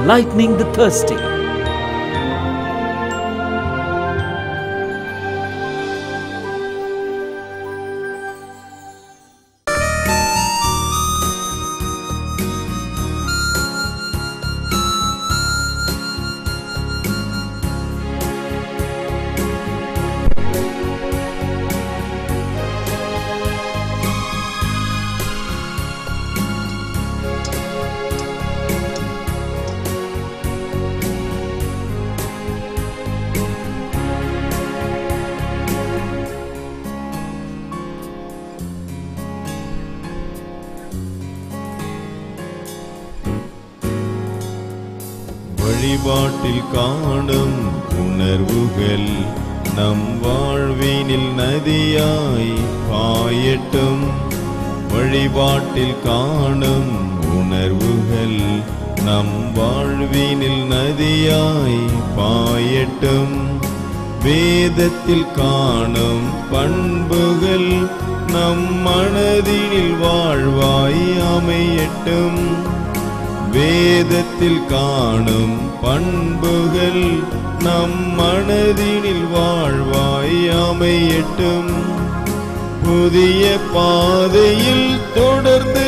enlightening the thirsty. வழிபாட்டில் காணும் உணர்வுகள் நம் வாழ்வினில் நதியாய் பாயட்டும் வழிபாட்டில் காணும் உணர்வுகள் நம் வாழ்வினில் நதியாய் பாயட்டும் வேதத்தில் காணும் பண்புகள் நம் மனதினில் வாழ்வாய் அமையட்டும் வேதத்தில் காணும் பண்புகள் நம் மனதினில் வாழ்வாய் அமையட்டும் புதிய பாதையில் தொடர்ந்து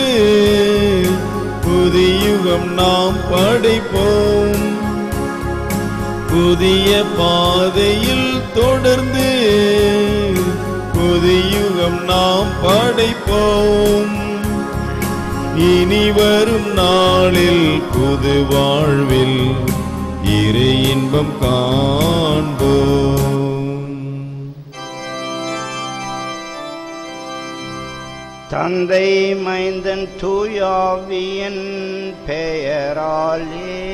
புதியுகம் நாம் படைப்போம் புதிய பாதையில் தொடர்ந்து புதியுகம் நாம் படைப்போம் இனி வரும் நாளில் புது வாழ்வில் இறை இன்பம் காண்போம் தந்தை மைந்தன் தூயாவியன் பெயராலே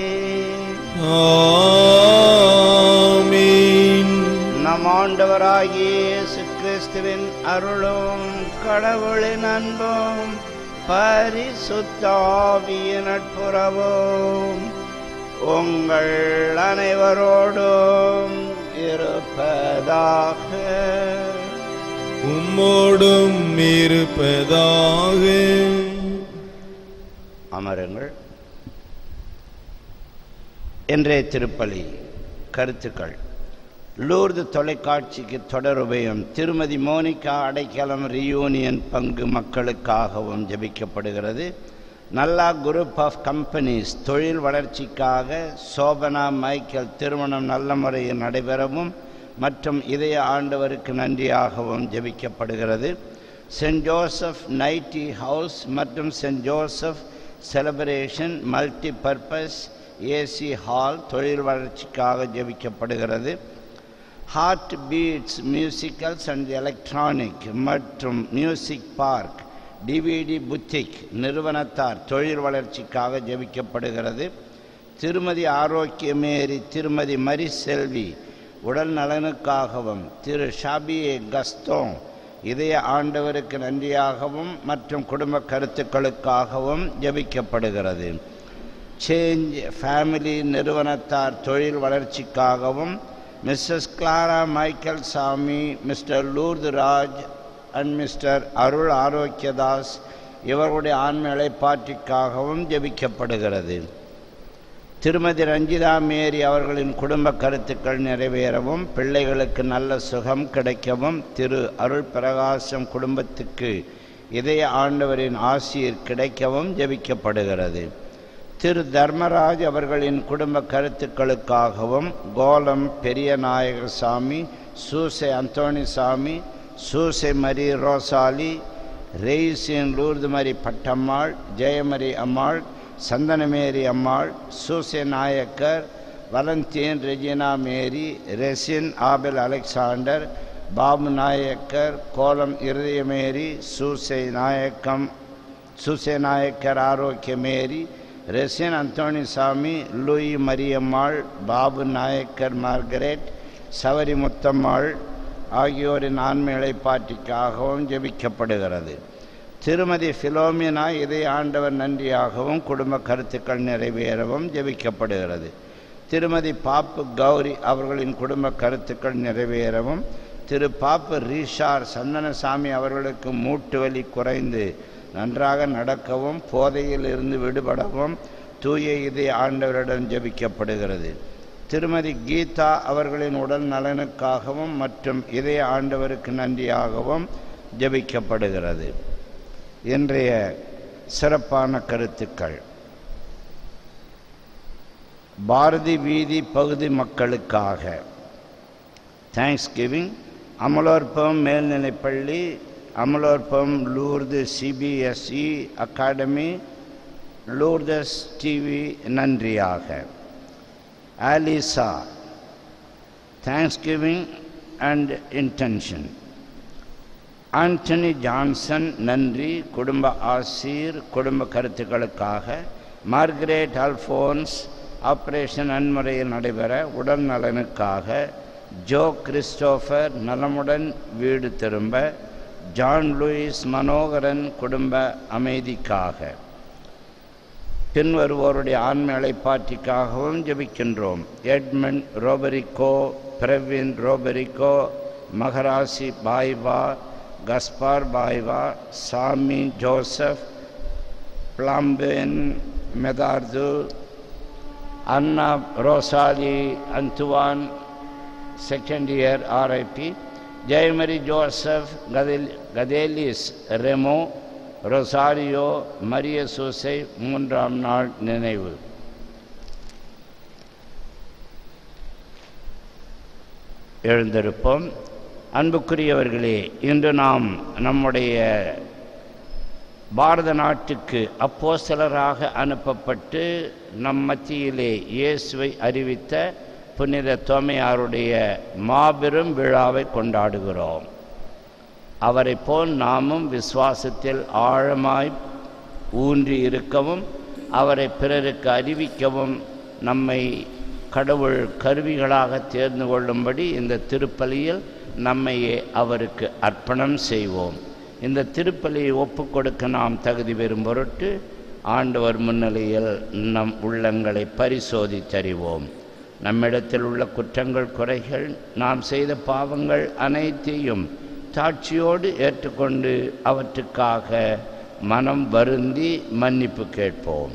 ஆமீன் நம் ஆண்டவராகிய இயேசு கிறிஸ்துவின் அருளும் கடவுளின் அன்பும் பரிசுத்தாவிய நட்புறவும் உங்கள் அனைவரோடும் இருப்பதாக உம்மோடும் இருப்பதாக அமருங்கள் இன்றைய திருப்பலி கருத்துக்கள் லூர்து தொலைக்காட்சிக்கு தொடருபயம் திருமதி மோனிகா அடைக்கலம் ரியூனியன் பங்கு மக்களுக்காகவும் ஜெபிக்கப்படுகிறது நல்லா குரூப் ஆஃப் கம்பெனிஸ் தொழில் வளர்ச்சிக்காக சோபனா மைக்கேல் திருமணம் நல்ல முறையில் நடைபெறவும் மற்றும் இதய ஆண்டவருக்கு நன்றியாகவும் ஜெபிக்கப்படுகிறது சென்ட் ஜோசப் நைட்டி ஹவுஸ் மற்றும் saint Joseph celebration multi purpose AC hall தொழில் வளர்ச்சிக்காக ஜெபிக்கப்படுகிறது heart beats musicals and electronic மற்றும் மியூசிக் பார்க் டிவிடி புத்திக் நிறுவனத்தார் தொழில் வளர்ச்சிக்காக ஜெபிக்கப்படுகிறது திருமதி ஆரோக்கியமேரி திருமதி மரி செல்வி உடல் நலனுக்காகவும் திரு ஷாபியே கஸ்தோங் இதய ஆண்டவருக்கு நன்றியாகவும் மற்றும் குடும்ப கருத்துக்களுக்காகவும் ஜெபிக்கப்படுகிறது சேஞ்ச் ஃபேமிலி நிறுவனத்தார் தொழில் வளர்ச்சிக்காகவும் Mrs Clara Michael Sami Mr Lourdu Raj and Mr Arul Arokiyadas இவர்களுடைய ஆன்ம இழைப்பாற்றிக்காகவும் ஜெபிக்கப்படுகிறது திருமதி ரஞ்சிதா மேரி அவர்களின் குடும்ப கருத்துக்கள் நிறைவேறவும் பிள்ளைகளுக்கு நல்ல சுகம் கிடைக்கவும் திரு அருள் பிரகாசம் குடும்பத்துக்கு இதய ஆண்டவரின் ஆசிர் கிடைக்கவும் ஜெபிக்கப்படுகிறது திரு தர்மராஜ் அவர்களின் குடும்ப கருத்துக்களுக்காகவும் கோலம் பெரிய நாயகர் சாமி சூசை அந்தோணி சாமி சூசை மரி ரோசாலி ரெய்சின் Lourdumari Pattammal Jayamari Ammal Santhanamary Ammal Susai Nayakkar Valentine Regina Mary ரெசின் ஆபெல் அலெக்சாண்டர் பாபு நாயக்கர் கோலம் இருதயமேரி சூசை நாயக்கம் சூசை நாயக்கர் ஆரோக்கியமேரி ரெசின் Anthony Sami Louis Mariammal Babu Nayakkar Margaret Savari Muthammal ஆகியோரின் ஆன்ம இழைப்பாற்றிக்காகவும் ஜெபிக்கப்படுகிறது திருமதி ஃபிலோமினா இதை ஆண்டவர் நன்றியாகவும் குடும்ப கருத்துக்கள் நிறைவேறவும் ஜெபிக்கப்படுகிறது திருமதி பாப்பு கௌரி அவர்களின் குடும்ப கருத்துக்கள் நிறைவேறவும் திரு பாப்பு ரீஷார் சந்தனசாமி அவர்களுக்கு மூட்டு வலி குறைந்து நன்றாக நடக்கவும் போதையில் இருந்து விடுபடவும் தூய இதய ஆண்டவரிடம் ஜெபிக்கப்படுகிறது திருமதி கீதா அவர்களின் உடல் நலனுக்காகவும் மற்றும் இதய ஆண்டவருக்கு நன்றியாகவும் ஜெபிக்கப்படுகிறது இன்றைய சிறப்பான கருத்துக்கள் பாரதி வீதி பகுதி மக்களுக்காக தேங்க்ஸ் கிவிங் அமலோற்பம் மேல்நிலைப்பள்ளி Amalorpavam Lourdu CBSE academy Lourdes TV நன்றியாக Alisa thanksgiving and intention Anthony Johnson நன்றி குடும்ப ஆசீர் குடும்ப கருத்துக்களுக்காக மார்கரேட் அல்ஃபோன்ஸ் ஆபரேஷன் நன்முறையில் நடைபெற உடல் நலனுக்காக ஜோ கிறிஸ்டோஃபர் நலமுடன் வீடு திரும்ப ஜான் லூயிஸ் மனோகரன் குடும்ப அமைதிக்காக பின்வருவோருடைய ஆண்மை அழைப்பாற்றிக்காகவும் ஜெபிக்கின்றோம் எட்மண்ட் ரோபரிக்கோ பிரவீன் ரோபரிக்கோ Magarasi Paiva Gaspar Paiva Sami Joseph பிளாம்பேன் Medard Anna Rosalie Antoine second year RIP Jayamari Joseph கதேல் கதேலிஸ் ரெமோ ரொசாரியோ மரிய சூசை மூன்றாம் நாள் நினைவு எழுந்திருப்போம் அன்புக்குரியவர்களே இன்று நாம் நம்முடைய பாரத நாட்டுக்கு அப்போஸ்தலராக அனுப்பப்பட்டு நம் மத்தியிலே இயேசுவை அறிவித்த புனித தோமையாருடைய மாபெரும் விழாவை கொண்டாடுகிறோம் அவரை போல் நாமும் விசுவாசத்தில் ஆழமாய் ஊன்றி இருக்கவும் அவரை பிறருக்கு அறிவிக்கவும் நம்மை கடவுள் கருவிகளாக தேர்ந்து கொள்ளும்படி இந்த திருப்பலியில் நம்மையே அவருக்கு அர்ப்பணம் செய்வோம் இந்த திருப்பலியை ஒப்புக் கொடுக்க நாம் தகுதி பெறும் பொருட்டு ஆண்டவர் முன்னிலையில் நம் உள்ளங்களை பரிசோதித்தறிவோம் நம்மிடத்தில் உள்ள குற்றங்கள் குறைகள் நாம் செய்த பாவங்கள் அனைத்தையும் சாட்சியோடு ஏற்றுக்கொண்டு அவற்றுக்காக மனம் வருந்தி மன்னிப்பு கேட்போம்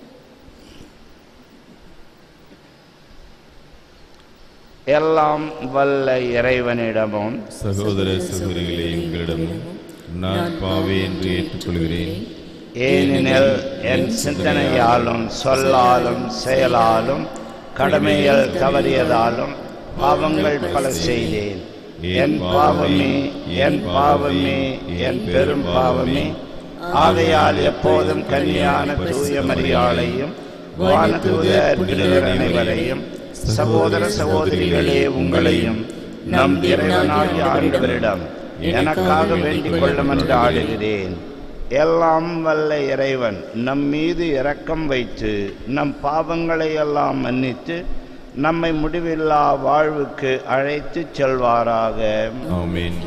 எல்லாம் வல்ல இறைவனிடமும் சகோதர சகோதரிகளே எங்களிடம் நான் பாவி என்று ஏற்றுக்கொள்கிறேன் ஏனெனில் என் சிந்தனையாலும் சொல்லாலும் செயலாலும் கடமைகள் தவறியதாலும் பாவங்கள் பல செய்தேன் என் பாவமே என் பாவமே என் பெரும் பாவமே ஆகையால் எப்போதும் கன்னியான தூய மரியாளையும் வானதூதர் பிறர் அனைவரையும் சகோதர சகோதரிகளே உங்களையும் நம் இறைவனாகிய ஆண்டவரிடம் எனக்காக வேண்டிக் கொள்ளும் என்று ஆடுகிறேன் எல்லாம் வல்ல இறைவன் நம் மீது இரக்கம் வைத்து நம் பாவங்களை எல்லாம் மன்னித்து நம்மை முடிவில்லா வாழ்வுக்கு அழைத்துச் செல்வாராக ஆமென்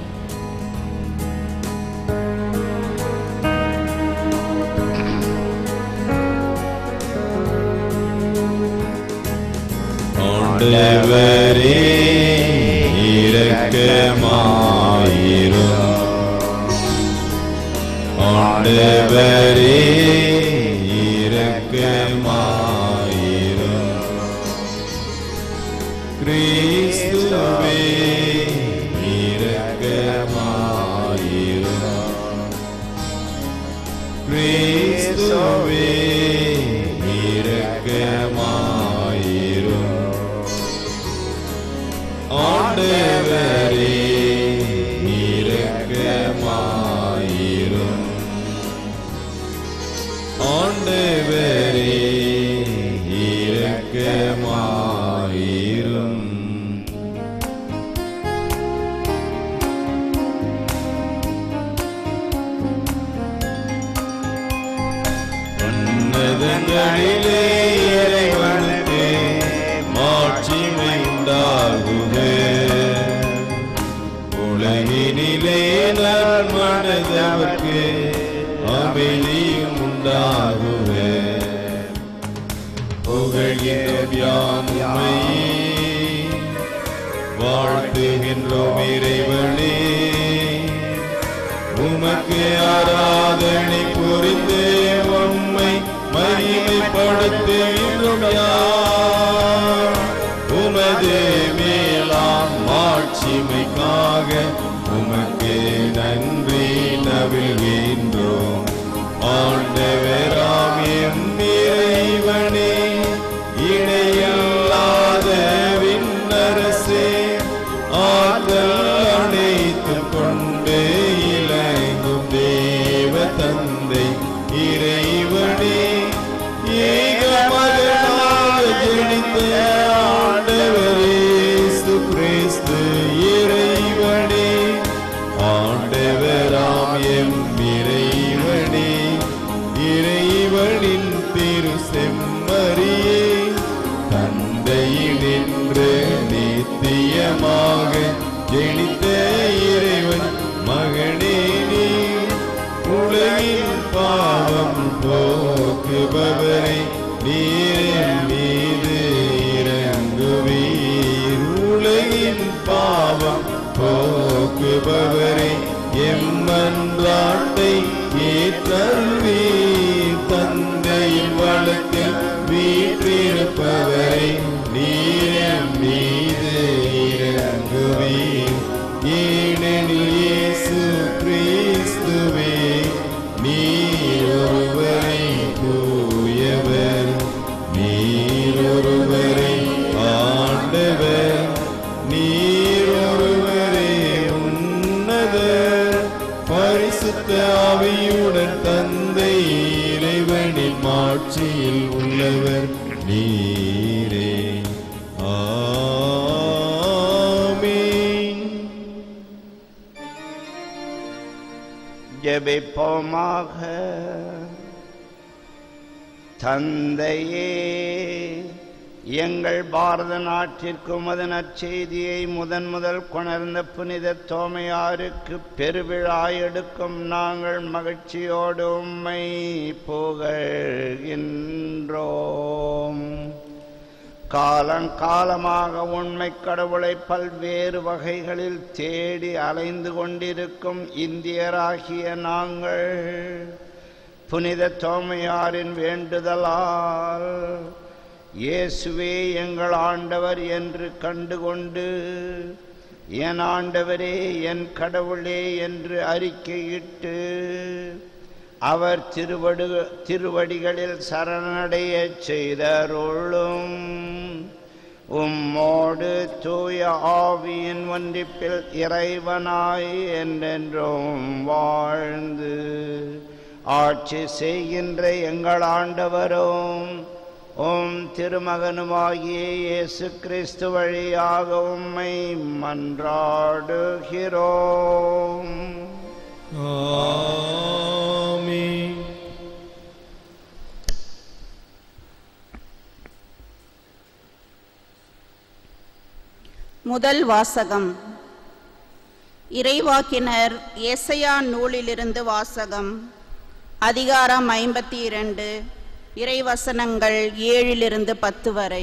ஆண்டவரே இரக்கமாயிரும் ஆண்டவரே இரக்கமாயிரும் கிறிஸ்துவே இரக்கமாயிரும் கிறிஸ்துவே இரக்கமாயிரும் ஆண்டவரே இரக்கமாயிரும் ஆண்டவரே இரக்கமாயிரும் உன்னதங்களிலே இறைவனுக்கு மாட்சிமை உண்டாகுக உலகினிலே நன்மனதவர்க்கு அமைதியும் உண்டாகுக புகழ்கின்றோம் யாம் உம்மையே வாழ்த்துகின்றோம் இறைவனே உமக்கு ஆராதனை புரிந்து உம்மை மகிமை மகிமைப்படுத்துகின்றோம் யார் உமது மேலாம் மாட்சிமைக்காக உமக்கு நன்றி நவிழ்கின்றோம் ஆண்டவராம் எம் இறைவனே இணையில்லாத விண்ணரசே ஆற்றல் அனைத்தும் கொண்டு இலங்கும் தேவ தந்தை இறைவனே ஏக மகனாக ஜனித்த ஆண்டவரே இயேசு கிறிஸ்து இறைவனே ஆண்டவராம் எம் இறைவனே இறைவனின் திரு செம்மறியே தந்தையினின்று நித்தியமாக ஜெனித்த இறைவன் மகனே நீ உலகின் பாவம் போக்குபவரை நீரின் மீது இறங்குவீர் உலகின் பாவம் போக்குபவரை எம்மன்றாட்டை ஏற்றல்வீர் தந்தையின் வழக்கில் வீற்றிருப்பவரை நீரின் மீது இறங்குவீர் ஏனெனில் இயேசு கிறிஸ்துவே நீர் ஒருவரை தூயவர் நீர் ஒருவரை ஆண்டவர் நீர் ஒருவரே உன்னதர் பரிசுத்த ஆவியுடன் தந்தை இறைவனின் மாட்சியில் உள்ளவர் நீரே ஆமீன் ஜெபிப்போமாக தந்தையே எங்கள் பாரத நாட்டிற்கு உமது நற்செய்தியை முதன் முதல் கொணர்ந்த புனித தோமையாருக்கு பெருவிழா எடுக்கும் நாங்கள் மகிழ்ச்சியோடு உம்மை புகழ்கின்றோம் காலங்காலமாக உண்மை கடவுளை பல்வேறு வகைகளில் தேடி அலைந்து கொண்டிருக்கும் இந்தியராகிய நாங்கள் புனித தோமையாரின் வேண்டுதலால் இயேசுவே எங்கள் ஆண்டவர் என்று கண்டுகொண்டு என் ஆண்டவரே என் கடவுளே என்று அறிக்கையிட்டு அவர் திருவடு திருவடிகளில் சரணடையச் செய்தருளும் உம்மோடு தூய ஆவியின் ஒன்றிப்பில் இறைவனாய் என்றென்றும் வாழ்ந்து ஆட்சி செய்கின்ற எங்கள் ஆண்டவரும் உம் திருமகனுமாகிய இயேசு கிறிஸ்து வழியாக உம்மை மன்றாடுகிறோம் ஆமீன் முதல் வாசகம் இறைவாக்கினர் ஏசையா நூலிலிருந்து வாசகம் அதிகாரம் ஐம்பத்தி இரண்டு இறைவசனங்கள் ஏழிலிருந்து பத்து வரை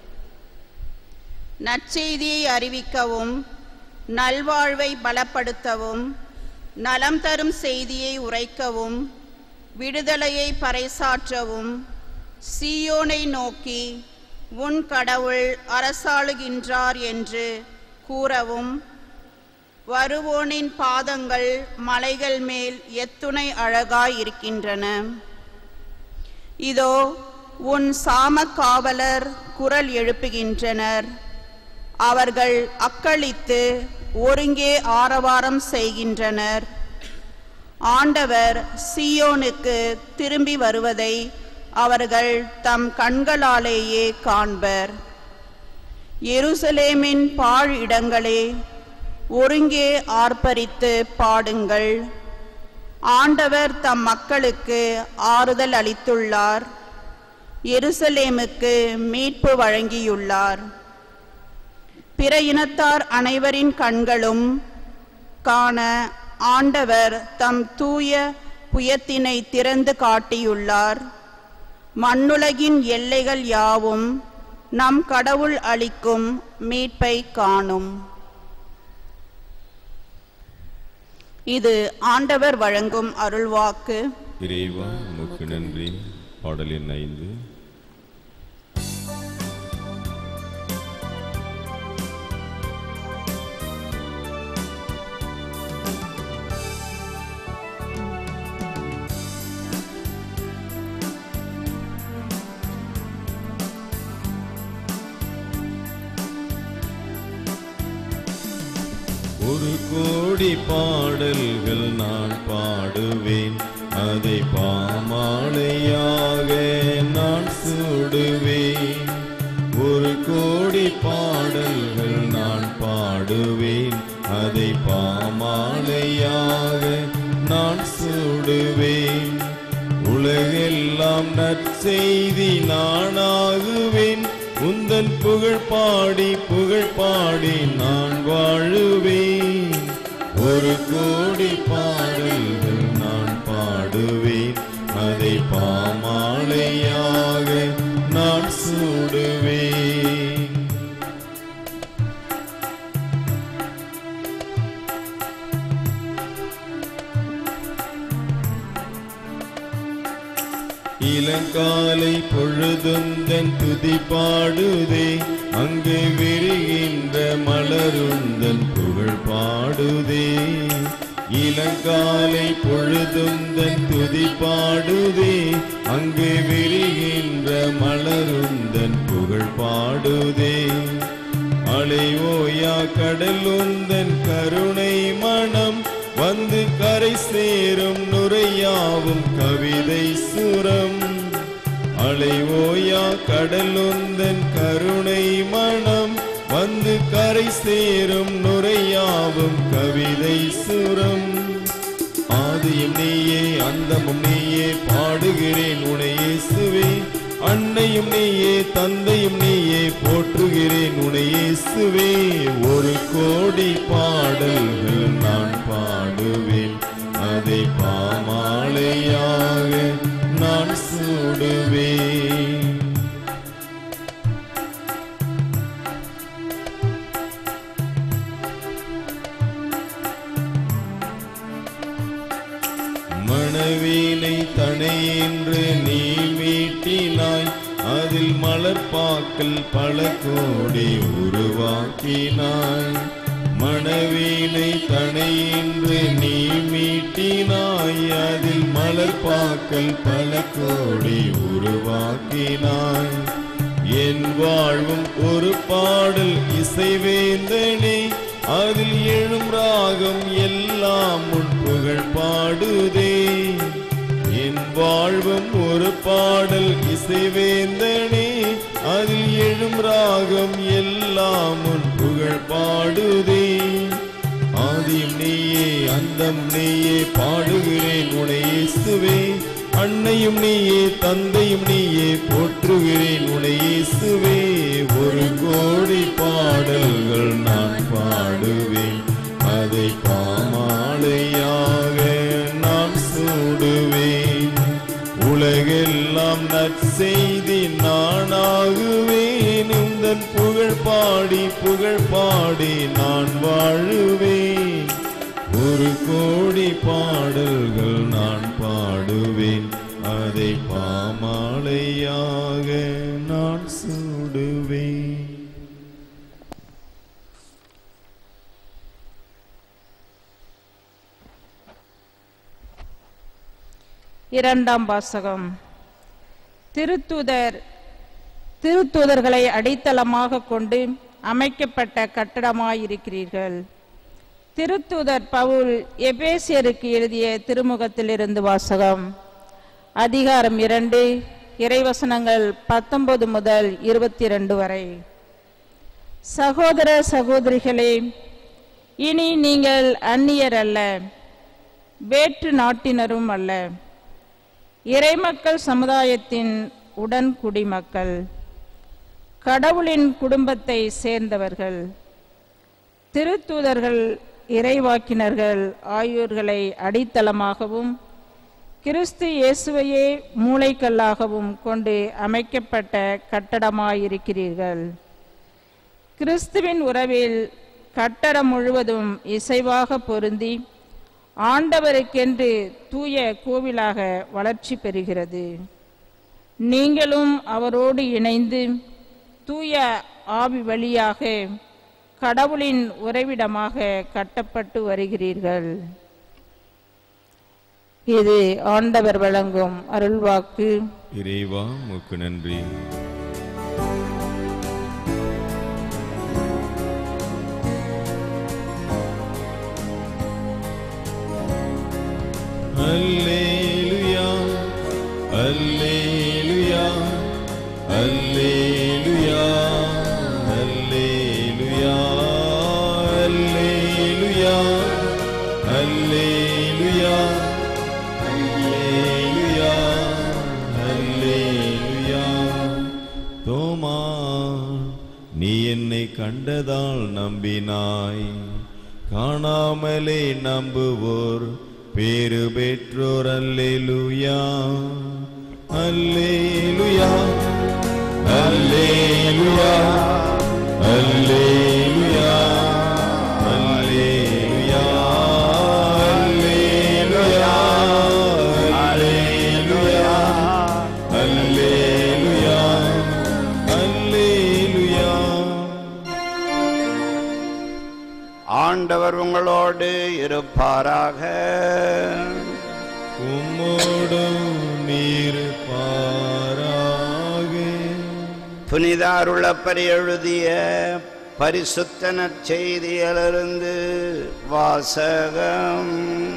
நற்செய்தியை அறிவிக்கவும் நல்வாழ்வை பலப்படுத்தவும் நலம் தரும் செய்தியை உரைக்கவும் விடுதலையை பறைசாற்றவும் சீயோனை நோக்கி உன் கடவுள் அரசாளுகின்றார் என்று கூறவும் வருவோனின் பாதங்கள் மலைகள் மேல் எத்துணை அழகாய் இருக்கின்றன இதோ உன் சாம காவலர் குரல் எழுப்புகின்றனர் அவர்கள் அக்களித்து ஒருங்கே ஆரவாரம் செய்கின்றனர் ஆண்டவர் சீயோனுக்கு திரும்பி வருவதை அவர்கள் தம் கண்களாலேயே காண்பர் எருசலேமின் பாழ் இடங்களே ஒருங்கே ஆர்ப்பரித்து பாடுங்கள் ஆண்டவர் தம் மக்களுக்கு ஆறுதல் அளித்துள்ளார் எருசலேமுக்கு மீட்பு வழங்கியுள்ளார் பிற இனத்தார் அனைவரின் கண்களும் காண ஆண்டவர் தம் தூய புயத்தினை திறந்து காட்டியுள்ளார் மண்ணுலகின் எல்லைகள் யாவும் நம் கடவுள் அளிக்கும் மீட்பை காணும் இது ஆண்டவர் வழங்கும் அருள்வாக்கு இறைவா உமக்கு நன்றி பாடல் எண் ஐந்து ஒரு கோடி பாடல்கள் நான் பாடுவேன் அதை பாமாலையாக நான் சூடுவேன் ஒரு கோடி பாடல்கள் நான் பாடுவேன் அதை பாமாலையாக நான் சூடுவேன் உலகெல்லாம் நற்செய்தி நானாகுவேன் உந்தன் புகழ் பாடி புகழ் பாடி நான் வாழுவேன் ஒரு கோடி பாடல்கள் நான் பாடுவேன் அதை பாமாலையாக நான் சூடுவேன் இளங்காலை பொழுதுந்தன் துதி பாடுதே அங்கு விரிகின்ற மலருந்தன் புகழ் பாடுதே இளங்காலை பொழுதுந்தன் துதி பாடுதே அங்கு விரிகின்ற மலருந்தன் புகழ் பாடுதே அலை ஓயா கடல் உந்தன் கருணை மனம் வந்து கரை சேரும் நுரையாவும் கவிதை சுரம் அலை ஓயா கடல் உந்தன் கருணை மனம் வந்து கரை சேரும் நுரையாவும் கவிதை சுரம் ஆதியும் நீயே அந்தமும் நீயே பாடுகிறேன் உனை இயேசுவே அன்னையும் நீயே தந்தையும் நீயே போற்றுகிறேன் உனை இயேசுவே ஒரு கோடி பாடல்கள் நான் பாடுவேன் அதை பாமாலையாக நான் சூடுவேன் மணவீனை தனையென்று நீ மீட்டினாய் அதில் மலர்பாக்கள் பல கோடி உருவாக்கினாய் மணவீனை தனையென்று நீ மீட்டினாய் அதில் மலர்பாக்கள் பல கோடி உருவாக்கினாய் என் வாழ்வும் ஒரு பாடல் இசைவேந்தனே அதில் எழும் ராகம் எல்லாம் உன் புகழ் பாடுதே என் வாழ்வும் ஒரு பாடல் இசைவேந்தனே அதில் எழும் ராகம் எல்லாம் உன் புகழ் பாடுதே ஆதியும் நீயே அந்தம் நீயே பாடுகிறேன் உனை இயேசுவே அன்னையும் நீயே தந்தையும் நீயே போற்றுகிறேன் உனை இயேசுவே ஒரு கோடி பாடல்கள் நான் பாடுவேன் அதை பாமாலையாக நான் சூடுவேன் உலகெல்லாம் நற்செய்தி நானாகுவேன் உந்தன் புகழ் பாடி புகழ் பாடி நான் வாழுவேன் ஒரு கோடி பாடல்கள் நான் பாடுவேன் அதை பாமாலையாக நான் சூடுவேன் இரண்டாம் வாசகம் திருத்தூதர் திருத்தூதர்களை அடித்தளமாக கொண்டு அமைக்கப்பட்ட கட்டடமாயிருக்கிறீர்கள் திருத்தூதர் பவுல் எபேசியருக்கு எழுதிய திருமுகத்திலிருந்து வாசகம் அதிகாரம் இரண்டு இறைவசனங்கள் பத்தொன்பது முதல் இருபத்தி ரெண்டு வரை சகோதர சகோதரிகளே இனி நீங்கள் அந்நியர் அல்ல வேற்று நாட்டினரும் அல்ல இறைமக்கள் சமுதாயத்தின் உடன் குடிமக்கள் கடவுளின் குடும்பத்தை சேர்ந்தவர்கள் திருத்தூதர்கள் இறைவாக்கினர்கள் ஆகியோர்களை அடித்தளமாகவும் கிறிஸ்து இயேசுவையே மூளைக்கல்லாகவும் கொண்டு அமைக்கப்பட்ட கட்டடமாயிருக்கிறீர்கள் கிறிஸ்துவின் உறவில் கட்டடம் முழுவதும் இசைவாக பொருந்தி ஆண்டவருக்கென்று தூய கோவிலாக வளர்ச்சி பெறுகிறது நீங்களும் அவரோடு இணைந்து தூய ஆவி வழியாக கடவுளின் உறைவிடமாக கட்டப்பட்டு வருகிறீர்கள் இது ஆண்டவர் வழங்கும் அருள்வாக்கு இறைவா முக்கு நன்றி அல்லேலுயா அல்லேலுயா அல்லேலுயா தோமா நீ என்னை கண்டதால் நம்பினாய் காணாமலே நம்புவோர் பேரு பெற்றோர் அல்லேலுயா அல்லேலுயா அல்லேலுயா அல்லேலுயா அல்லேலுயா அல்லேலுயா அல்லேலுயா அல்லேலுயா அல்லேலுயா ஆண்டவர் உங்களோடு இருப்பாராக உம்மோடும் நீர் பாராக புனித அருளப்பரி எழுதிய பரிசுத்த நற்செய்தியிலிருந்து வாசகம்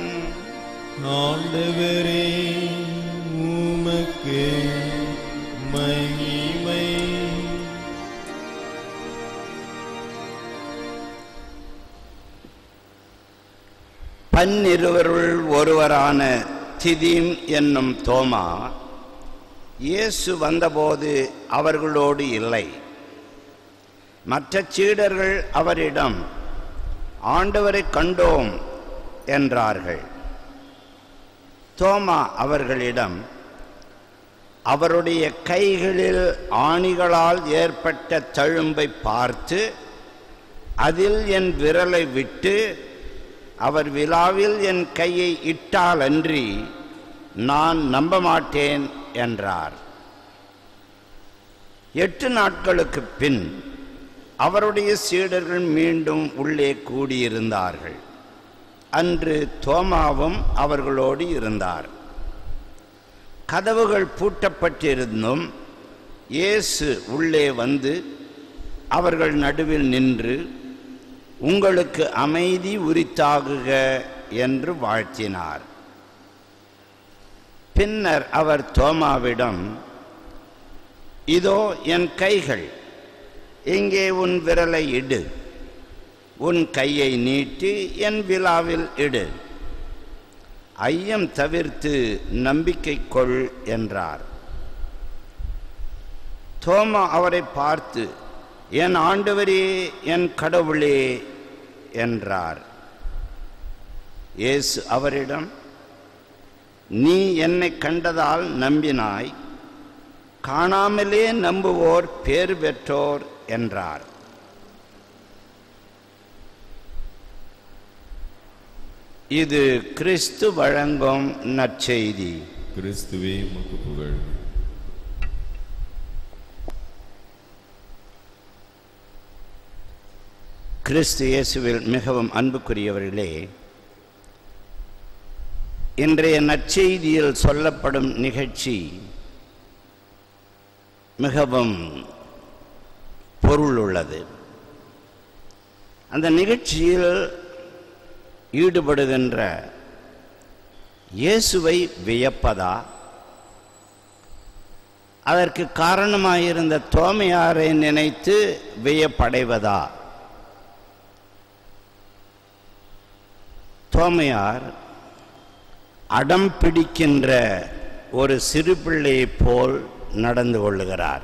ஆண்டவரே உமக்கு மகிமை பன்னிருவருள் ஒருவரான திதீம் என்னும் தோமா இயேசு வந்தபோது அவர்களோடு இல்லை மற்ற சீடர்கள் அவரிடம் ஆண்டவரை கண்டோம் என்றார்கள் தோமா அவர்களிடம் அவருடைய கைகளில் ஆணிகளால் ஏற்பட்ட தழும்பை பார்த்து அதில் என் விரலை விட்டு அவர் விழாவில் என் கையை இட்டாலன்றி நான் நம்ப மாட்டேன் என்றார் எட்டு நாட்களுக்கு பின் அவருடைய சீடர்கள் மீண்டும் உள்ளே கூடியிருந்தார்கள் அன்று தோமாவும் அவர்களோடு இருந்தார் கதவுகள் பூட்டப்பட்டிருந்தும் இயேசு உள்ளே வந்து அவர்கள் நடுவில் நின்று உங்களுக்கு அமைதி உரித்தாகுக என்று வாழ்த்தினார் பின்னர் அவர் தோமாவிடம் இதோ என் கைகள் இங்கே உன் விரலை இடு உன் கையை நீட்டி என் விழாவில் இடு ஐயம் தவிர்த்து நம்பிக்கை கொள் என்றார் தோமா அவரை பார்த்து என் ஆண்டவரே என் கடவுளே என்றார் இயேசு அவரிடம் நீ என்னை கண்டதால் நம்பினாய் காணாமலே நம்புவோர் பேர் பெற்றோர் என்றார் இது கிறிஸ்து வழங்கும் நற்செய்தி கிறிஸ்துவே உமக்கு புகழ் கிறிஸ்து இயேசுவில் மிகவும் அன்புக்குரியவர்களே இன்றைய நற்செய்தியில் சொல்லப்படும் நிகழ்ச்சி மிகவும் பொருள் உள்ளது அந்த நிகழ்ச்சியில் ஈடுபடுகின்ற இயேசுவை வியப்பதா அதற்கு காரணமாயிருந்த தோமையாரை நினைத்து வியப்படைவதா தோமையார் அடம் பிடிக்கின்ற ஒரு சிறு பிள்ளையைப் போல் நடந்து கொள்ளுகிறார்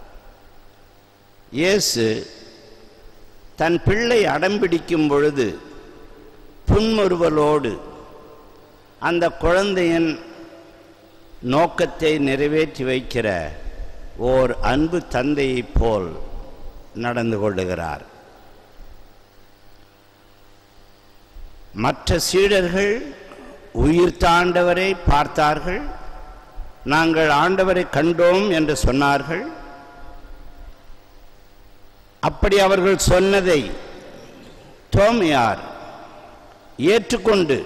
இயேசு தன் பிள்ளை அடம் பிடிக்கும் பொழுது புன்முறுவலோடு அந்த குழந்தையின் நோக்கத்தை நிறைவேற்றி வைக்கிற ஓர் அன்பு தந்தையைப் போல் நடந்து கொள்ளுகிறார் மற்ற சீடர்கள் உயிர் தாண்டவரை பார்த்தார்கள் நாங்கள் ஆண்டவரை கண்டோம் என்று சொன்னார்கள் அப்படி அவர்கள் சொன்னதை தோமையார் ஏற்றுக்கொண்டு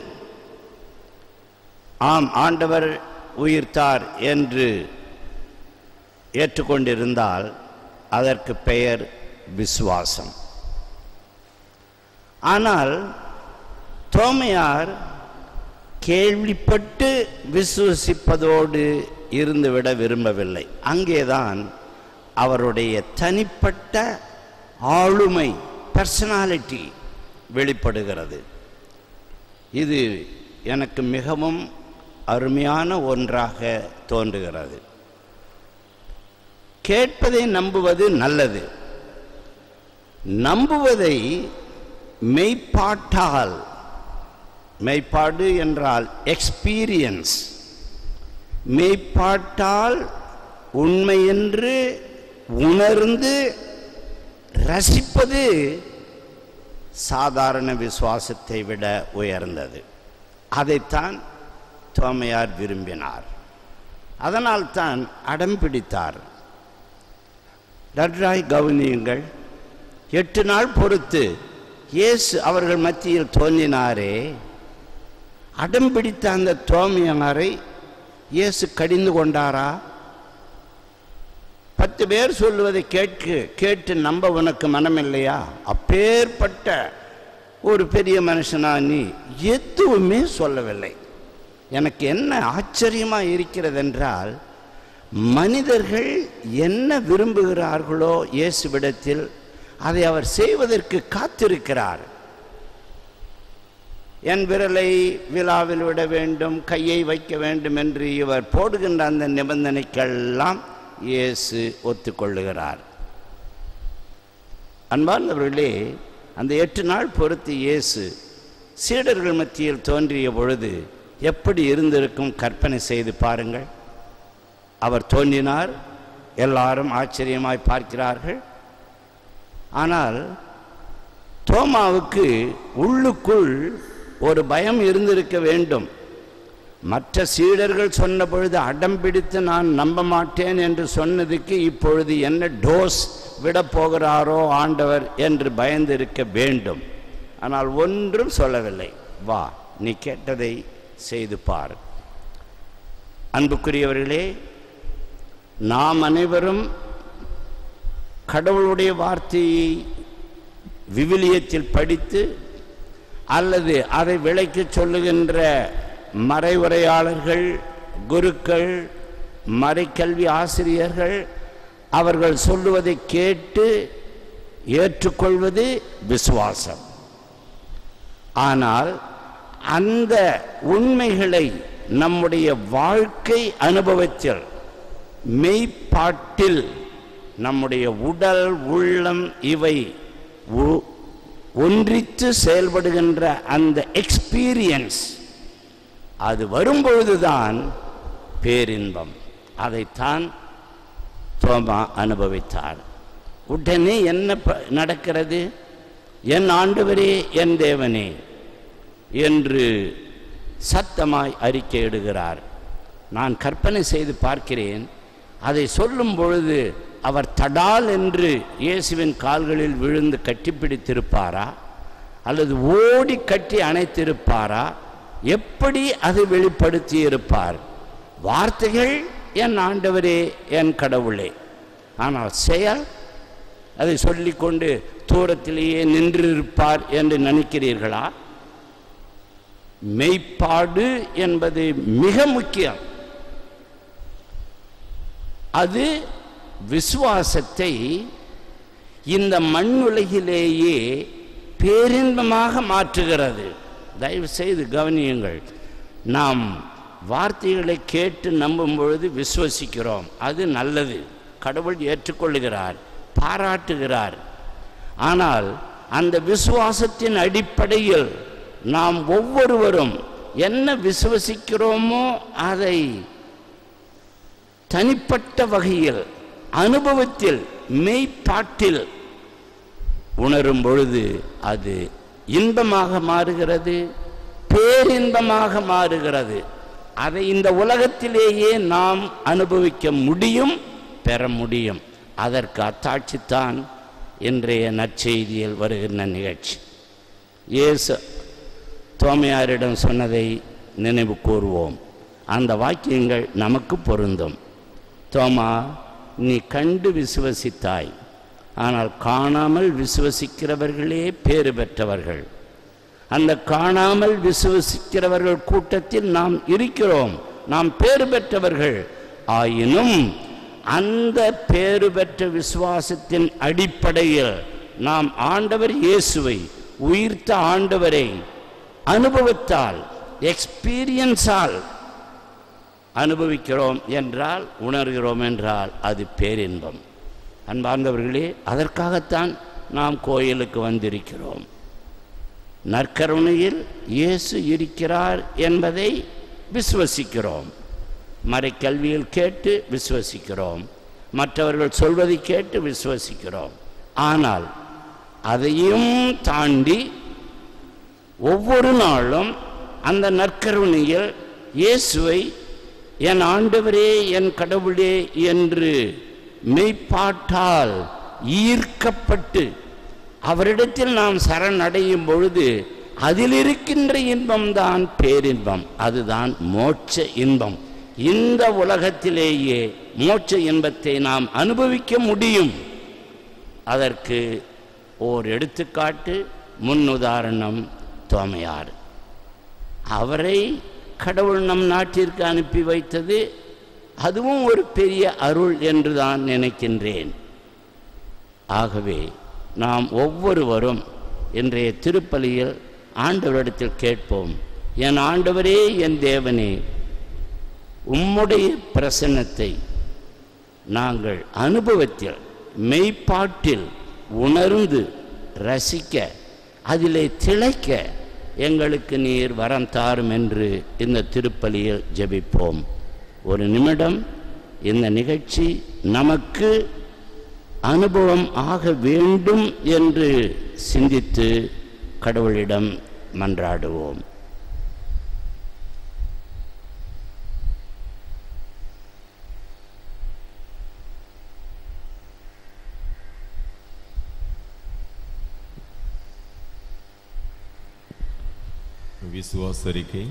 ஆம் ஆண்டவர் உயிர்த்தார் என்று ஏற்றுக்கொண்டிருந்தால் அதற்கு பெயர் விசுவாசம் ஆனால் தோமையார் கேள்விப்பட்டு விசுவசிப்பதோடு இருந்துவிட விரும்பவில்லை அங்கேதான் அவருடைய தனிப்பட்ட ஆளுமை பர்சனாலிட்டி வெளிப்படுகிறது இது எனக்கு மிகவும் அருமையான ஒன்றாக தோன்றுகிறது கேட்பதை நம்புவது நல்லது நம்புவதை மெய்ப்பாட்டால் மெய்ப்பாடு என்றால் எக்ஸ்பீரியன்ஸ் மெய்ப்பாட்டால் உண்மையென்று உணர்ந்து ரசிப்பது சாதாரண விசுவாசத்தை விட உயர்ந்தது அதைத்தான் தோமையார் விரும்பினார் அதனால்தான் அடம் பிடித்தார் நன்றாய் கவனியுங்கள் எட்டு நாள் பொறுத்து இயேசு அவர்கள் மத்தியில் தோன்றினாரே அடம் பிடித்த அந்த தோமையாரை இயேசு கடிந்து கொண்டாரா பத்து பேர் சொல்லுவதை கேட்கு கேட்டு நம்ப உனக்கு மனமில்லையா அப்பேற்பட்ட ஒரு பெரிய மனுஷனா நீ எதுவுமே சொல்லவில்லை எனக்கு என்ன ஆச்சரியமாக இருக்கிறது என்றால் மனிதர்கள் என்ன விரும்புகிறார்களோ இயேசுவிடத்தில் அதை அவர் செய்வதற்கு காத்திருக்கிறார் என் விரலை விழாவில் விட வேண்டும் கையை வைக்க வேண்டும் என்று இவர் போடுகின்ற அந்த நிபந்தனைக்கெல்லாம் இயேசு ஒத்துக்கொள்ளுகிறார் அன்பார்ந்தவர்களே அந்த எட்டு நாள் பொறுத்து இயேசு சீடர்கள் மத்தியில் தோன்றிய பொழுது எப்படி இருந்திருக்கும் கற்பனை செய்து பாருங்கள் அவர் தோன்றினார் எல்லாரும் ஆச்சரியமாய் பார்க்கிறார்கள் ஆனால் தோமாவுக்கு உள்ளுக்குள் ஒரு பயம் இருந்திருக்க வேண்டும் மற்ற சீடர்கள் சொன்ன பொழுது அடம் பிடித்து நான் நம்ப மாட்டேன் என்று சொன்னதுக்கு இப்பொழுது என்ன டோஸ் விட போகிறாரோ ஆண்டவர் என்று பயந்திருக்க வேண்டும் ஆனால் ஒன்றும் சொல்லவில்லை வா நீ கேட்டதை செய்து பார் அன்புக்குரியவர்களே நாம் அனைவரும் கடவுளுடைய வார்த்தையை விவிலியத்தில் படித்து அல்லது அதை விளக்கிச் சொல்லுகின்ற மறைவுரையாளர்கள் குருக்கள் மறைக்கல்வி ஆசிரியர்கள் அவர்கள் சொல்லுவதை கேட்டு ஏற்றுக்கொள்வது விசுவாசம் ஆனால் அந்த உண்மைகளை நம்முடைய வாழ்க்கை அனுபவத்தில் மெய்ப்பாட்டில் நம்முடைய உடல் உள்ளம் இவை ஒ- ஒன்றித்து செயல்படுகின்ற அந்த எக்ஸ்பீரியன்ஸ் அது வரும்பொழுதுதான் பேரின்பம் அதைத்தான் தோமா அனுபவித்தார் உடனே என்ன ப- நடக்கிறது என் ஆண்டவரே என் தேவனே என்று சத்தமாய் அறிக்கையிடுகிறார் நான் கற்பனை செய்து பார்க்கிறேன் அதை சொல்லும் பொழுது அவர் தடால் என்று இயேசுவின் கால்களில் விழுந்து கட்டிப்பிடித்திருப்பாரா அல்லது ஓடி கட்டி அணைத்திருப்பாரா எப்படி அதை வெளிப்படுத்தி இருப்பார் வார்த்தைகள் என் ஆண்டவரே என் கடவுளே ஆனால் செயல் அதை சொல்லிக்கொண்டு தூரத்திலேயே நின்றிருப்பார் என்று நினைக்கிறீர்களா மெய்ப்பாடு என்பது மிக முக்கியம் அது விசுவாசத்தை இந்த மண்ணுலகிலேயே பேரின்பமாக மாற்றுகிறது தயவு செய்து கவனியுங்கள் நாம் வார்த்தைகளை கேட்டு நம்பும் பொழுது விசுவசிக்கிறோம் அது நல்லது கடவுள் ஏற்றுக்கொள்ளுகிறார் பாராட்டுகிறார் ஆனால் அந்த விசுவாசத்தின் அடிப்படையில் நாம் ஒவ்வொருவரும் என்ன விசுவசிக்கிறோமோ அதை தனிப்பட்ட வகையில் அனுபவத்தில் மெய்ப்பாட்டில் உணரும் பொழுது அது இன்பமாக மாறுகிறது பேரின்பமாக மாறுகிறது அதை இந்த உலகத்திலேயே நாம் அனுபவிக்க முடியும் பெற முடியும் அதற்கு அத்தாட்சித்தான் இன்றைய நற்செய்தியில் வருகின்ற நிகழ்ச்சி இயேசு தோமையாரிடம் சொன்னதை நினைவு கூறுவோம் அந்த வாக்கியங்கள் நமக்கு பொருந்தும் தோமா நீ கண்டு விசுவசித்தாய் ஆனால் காணாமல் விசுவசிக்கிறவர்களே பேறு பெற்றவர்கள் அந்த காணாமல் விசுவசிக்கிறவர்கள் கூட்டத்தில் நாம் இருக்கிறோம் நாம் பேறு பெற்றவர்கள் ஆயினும் அந்த பேறு பெற்ற விசுவாசத்தின் அடிப்படையில் நாம் ஆண்டவர் இயேசுவை உயிர்த்த ஆண்டவரை அனுபவத்தால் எக்ஸ்பீரியன்ஸால் அனுபவிக்கிறோம் என்றால் உணர்கிறோம் என்றால் அது பேரின்பம் அன்பார்ந்தவர்களே அதற்காகத்தான் நாம் கோயிலுக்கு வந்திருக்கிறோம் நற்கருணையில் இயேசு இருக்கிறார் என்பதை விசுவசிக்கிறோம் மறைக்கல்வியில் கேட்டு விசுவசிக்கிறோம் மற்றவர்கள் சொல்வதை கேட்டு விசுவசிக்கிறோம் ஆனால் அதையும் தாண்டி ஒவ்வொரு நாளும் அந்த நற்கருணையில் இயேசுவை என் ஆண்டவரே என் கடவுளே என்று மெய்ப்பாட்டால் ஈர்க்கப்பட்டு அவரிடத்தில் நாம் சரணடையும் பொழுது அதில் இருக்கின்ற இன்பம்தான் பேரின்பம் அதுதான் மோட்ச இன்பம் இந்த உலகத்திலேயே மோட்ச இன்பத்தை நாம் அனுபவிக்க முடியும் அதற்கு ஓர் எடுத்துக்காட்டு முன்னுதாரணம் தோமையார் அவரை கடவுள் நம் நாட்டிற்கு அனுப்பி வைத்தது அதுவும் ஒரு பெரிய அருள் என்று தான் நினைக்கின்றேன் ஆகவே நாம் ஒவ்வொருவரும் இன்றைய திருப்பலியில் ஆண்டவரிடத்தில் கேட்போம் என் ஆண்டவரே என் தேவனே உம்முடைய பிரசன்னத்தை நாங்கள் அனுபவத்தில் மெய்ப்பாட்டில் உணர்ந்து ரசிக்க அதிலே திளைக்க எங்களுக்கு நீர் வரம் தாரும் என்று இந்த திருப்பலியில் ஜெபிப்போம் ஒரு நிமிடம் இந்த நிகழ்ச்சி நமக்கு அனுபவம் ஆக வேண்டும் என்று சிந்தித்து கடவுளிடம் மன்றாடுவோம் விசுவாசரிக்கை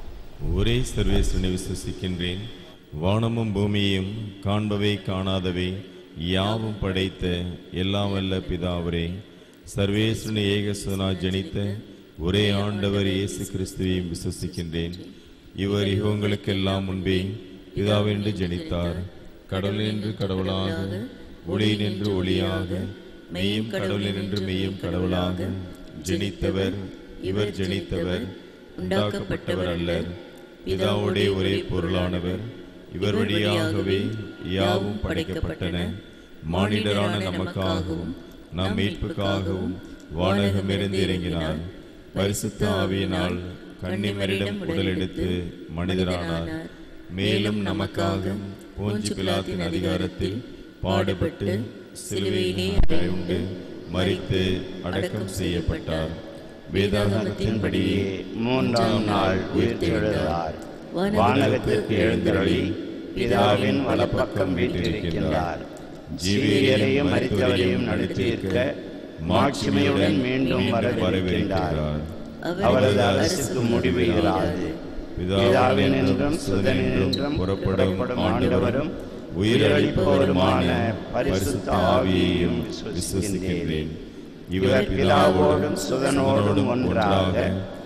ஒரே சர்வேஸ்வரனை விசுவசிக்கின்றேன் வானமும் பூமியையும் காண்பவை காணாதவை யாவும் படைத்த எல்லாம் வல்ல பிதாவரே சர்வேஸ்வரனை ஏகசுனா ஜனித்த ஒரே ஆண்டவர் இயேசு கிறிஸ்துவையும் விசுவசிக்கின்றேன் இவர் யுகங்களுக்கெல்லாம் முன்பே பிதாவென்று ஜனித்தார் கடவுள் என்று கடவுளாக ஒளி நின்று ஒளியாக மெய்யும் கடவுள் என்று மெய்யும் கடவுளாக ஜனித்தவர் இவர் ஜனித்தவர் உண்டாக்கப்பட்டவர் அல்லர் பிதாவுடைய ஒரே பொருளானவர் இவர் வழியாகவே யாவும் படைக்கப்பட்டன மானிடரான நமக்காகவும் நம் மீட்புக்காகவும் வானகமிருந்து இறங்கினார் பரிசுத்த ஆவியினால் கன்னிமரிடம் உடலெடுத்து மனிதரானார் மேலும் நமக்காக போஞ்சி பிலாத்தின் அதிகாரத்தில் பாடுபட்டு சிலுவையிலே உண்டு மறித்து அடக்கம் செய்யப்பட்டார் வேதாகமத்தின்படியே மூன்றாம் நாள் உயிர்த்தெழுந்தார் வானகத்திற்கு எழுந்தருளி பிதாவின் வலப்பக்கம் வீற்றிருக்கின்றார் ஜீவியரையும் மரித்தவரையும் நடத்தியிருக்க மாட்சிமையுடன் மீண்டும் வரவிருக்கின்றார் அவரது அரசுக்கு முடிவு இராது பிதாவின் என்றும் சுதன் என்றும் புறப்படும் ஆண்டவரும் உயிரளிப்பவருமான பரிசுத்த ஆவியையும் விசுவசிக்கின்றேன் இவர் பிதாவோடும் சுதனோடும் ஒன்றாக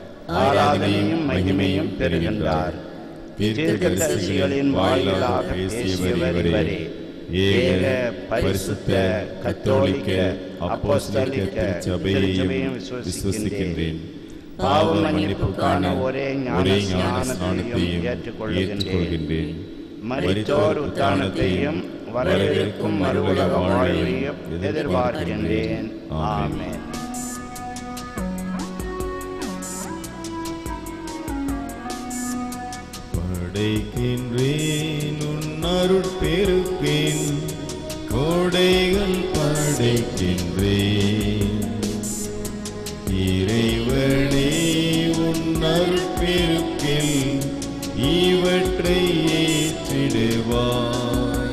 ஆராதனையும் மகிமையும் பெறுகின்றார் தீர்க்கதரிசிகளின் வாயிலாக பேசியவர் இவரே ஏக பரிசுத்த கத்தோலிக்க அப்போஸ்தலிக்க திருச்சபையையும் விசுவசிக்கின்றேன் பாவ மன்னிப்புக்கான ஒரே ஞானஸ்நானத்தையும் ஏற்றுக்கொள்கின்றேன் மரித்தோர் உத்தானத்தையும் வரவிருக்கும் மறுவுலக வாழ்வையும் எதிர்பார்க்கின்றேன் ஆமென் படைக்கின்றேன் உன் அருட்பெருக்கின் கோடைகள் படைக்கின்றேன் இறைவனே உன் அருட்பெருக்கில் இவற்றை ஏற்றிடுவாய்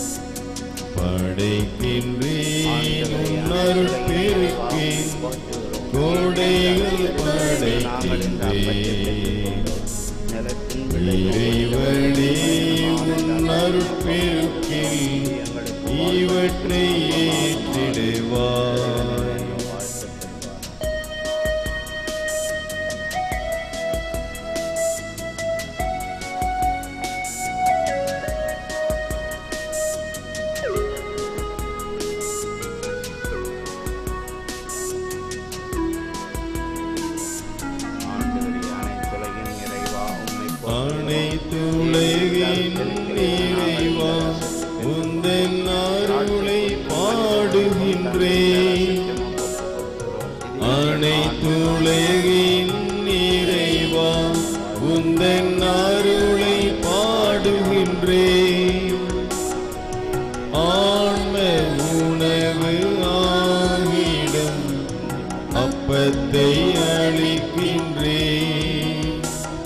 படைக்கின்றேன் உன் அருட்பெருக்கின் கோடைகள் படைக்கின்றேன் இறைவனே உன் அருட்பெருக்கில் இவற்றை ஏற்றிடுவாய் ஆண்டவரே ரசத்தை அளிக்கின்றேன்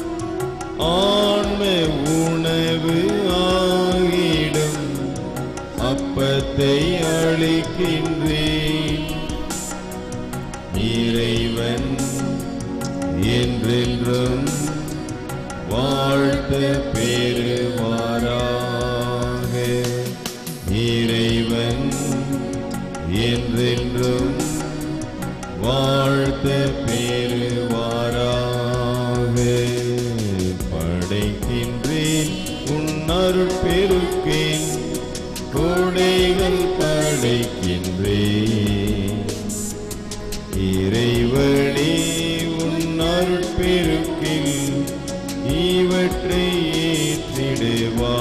ஆன்ம உணவு ஆகிடும் அப்பத்தை அளிக்கின்றேன் இறைவன் என்றென்றும் வாழ்த்து பெறுவாராக இறைவன் என்றென்றும் வாழ்த்து பெறுவாராக படைக்கின்றேன் உன்னருள் பெருக்கேன் கோடைகள் படைக்கின்றேன் இறைவனே உன் அருட்பெருக்கில் இவற்றை ஏற்றிடுவா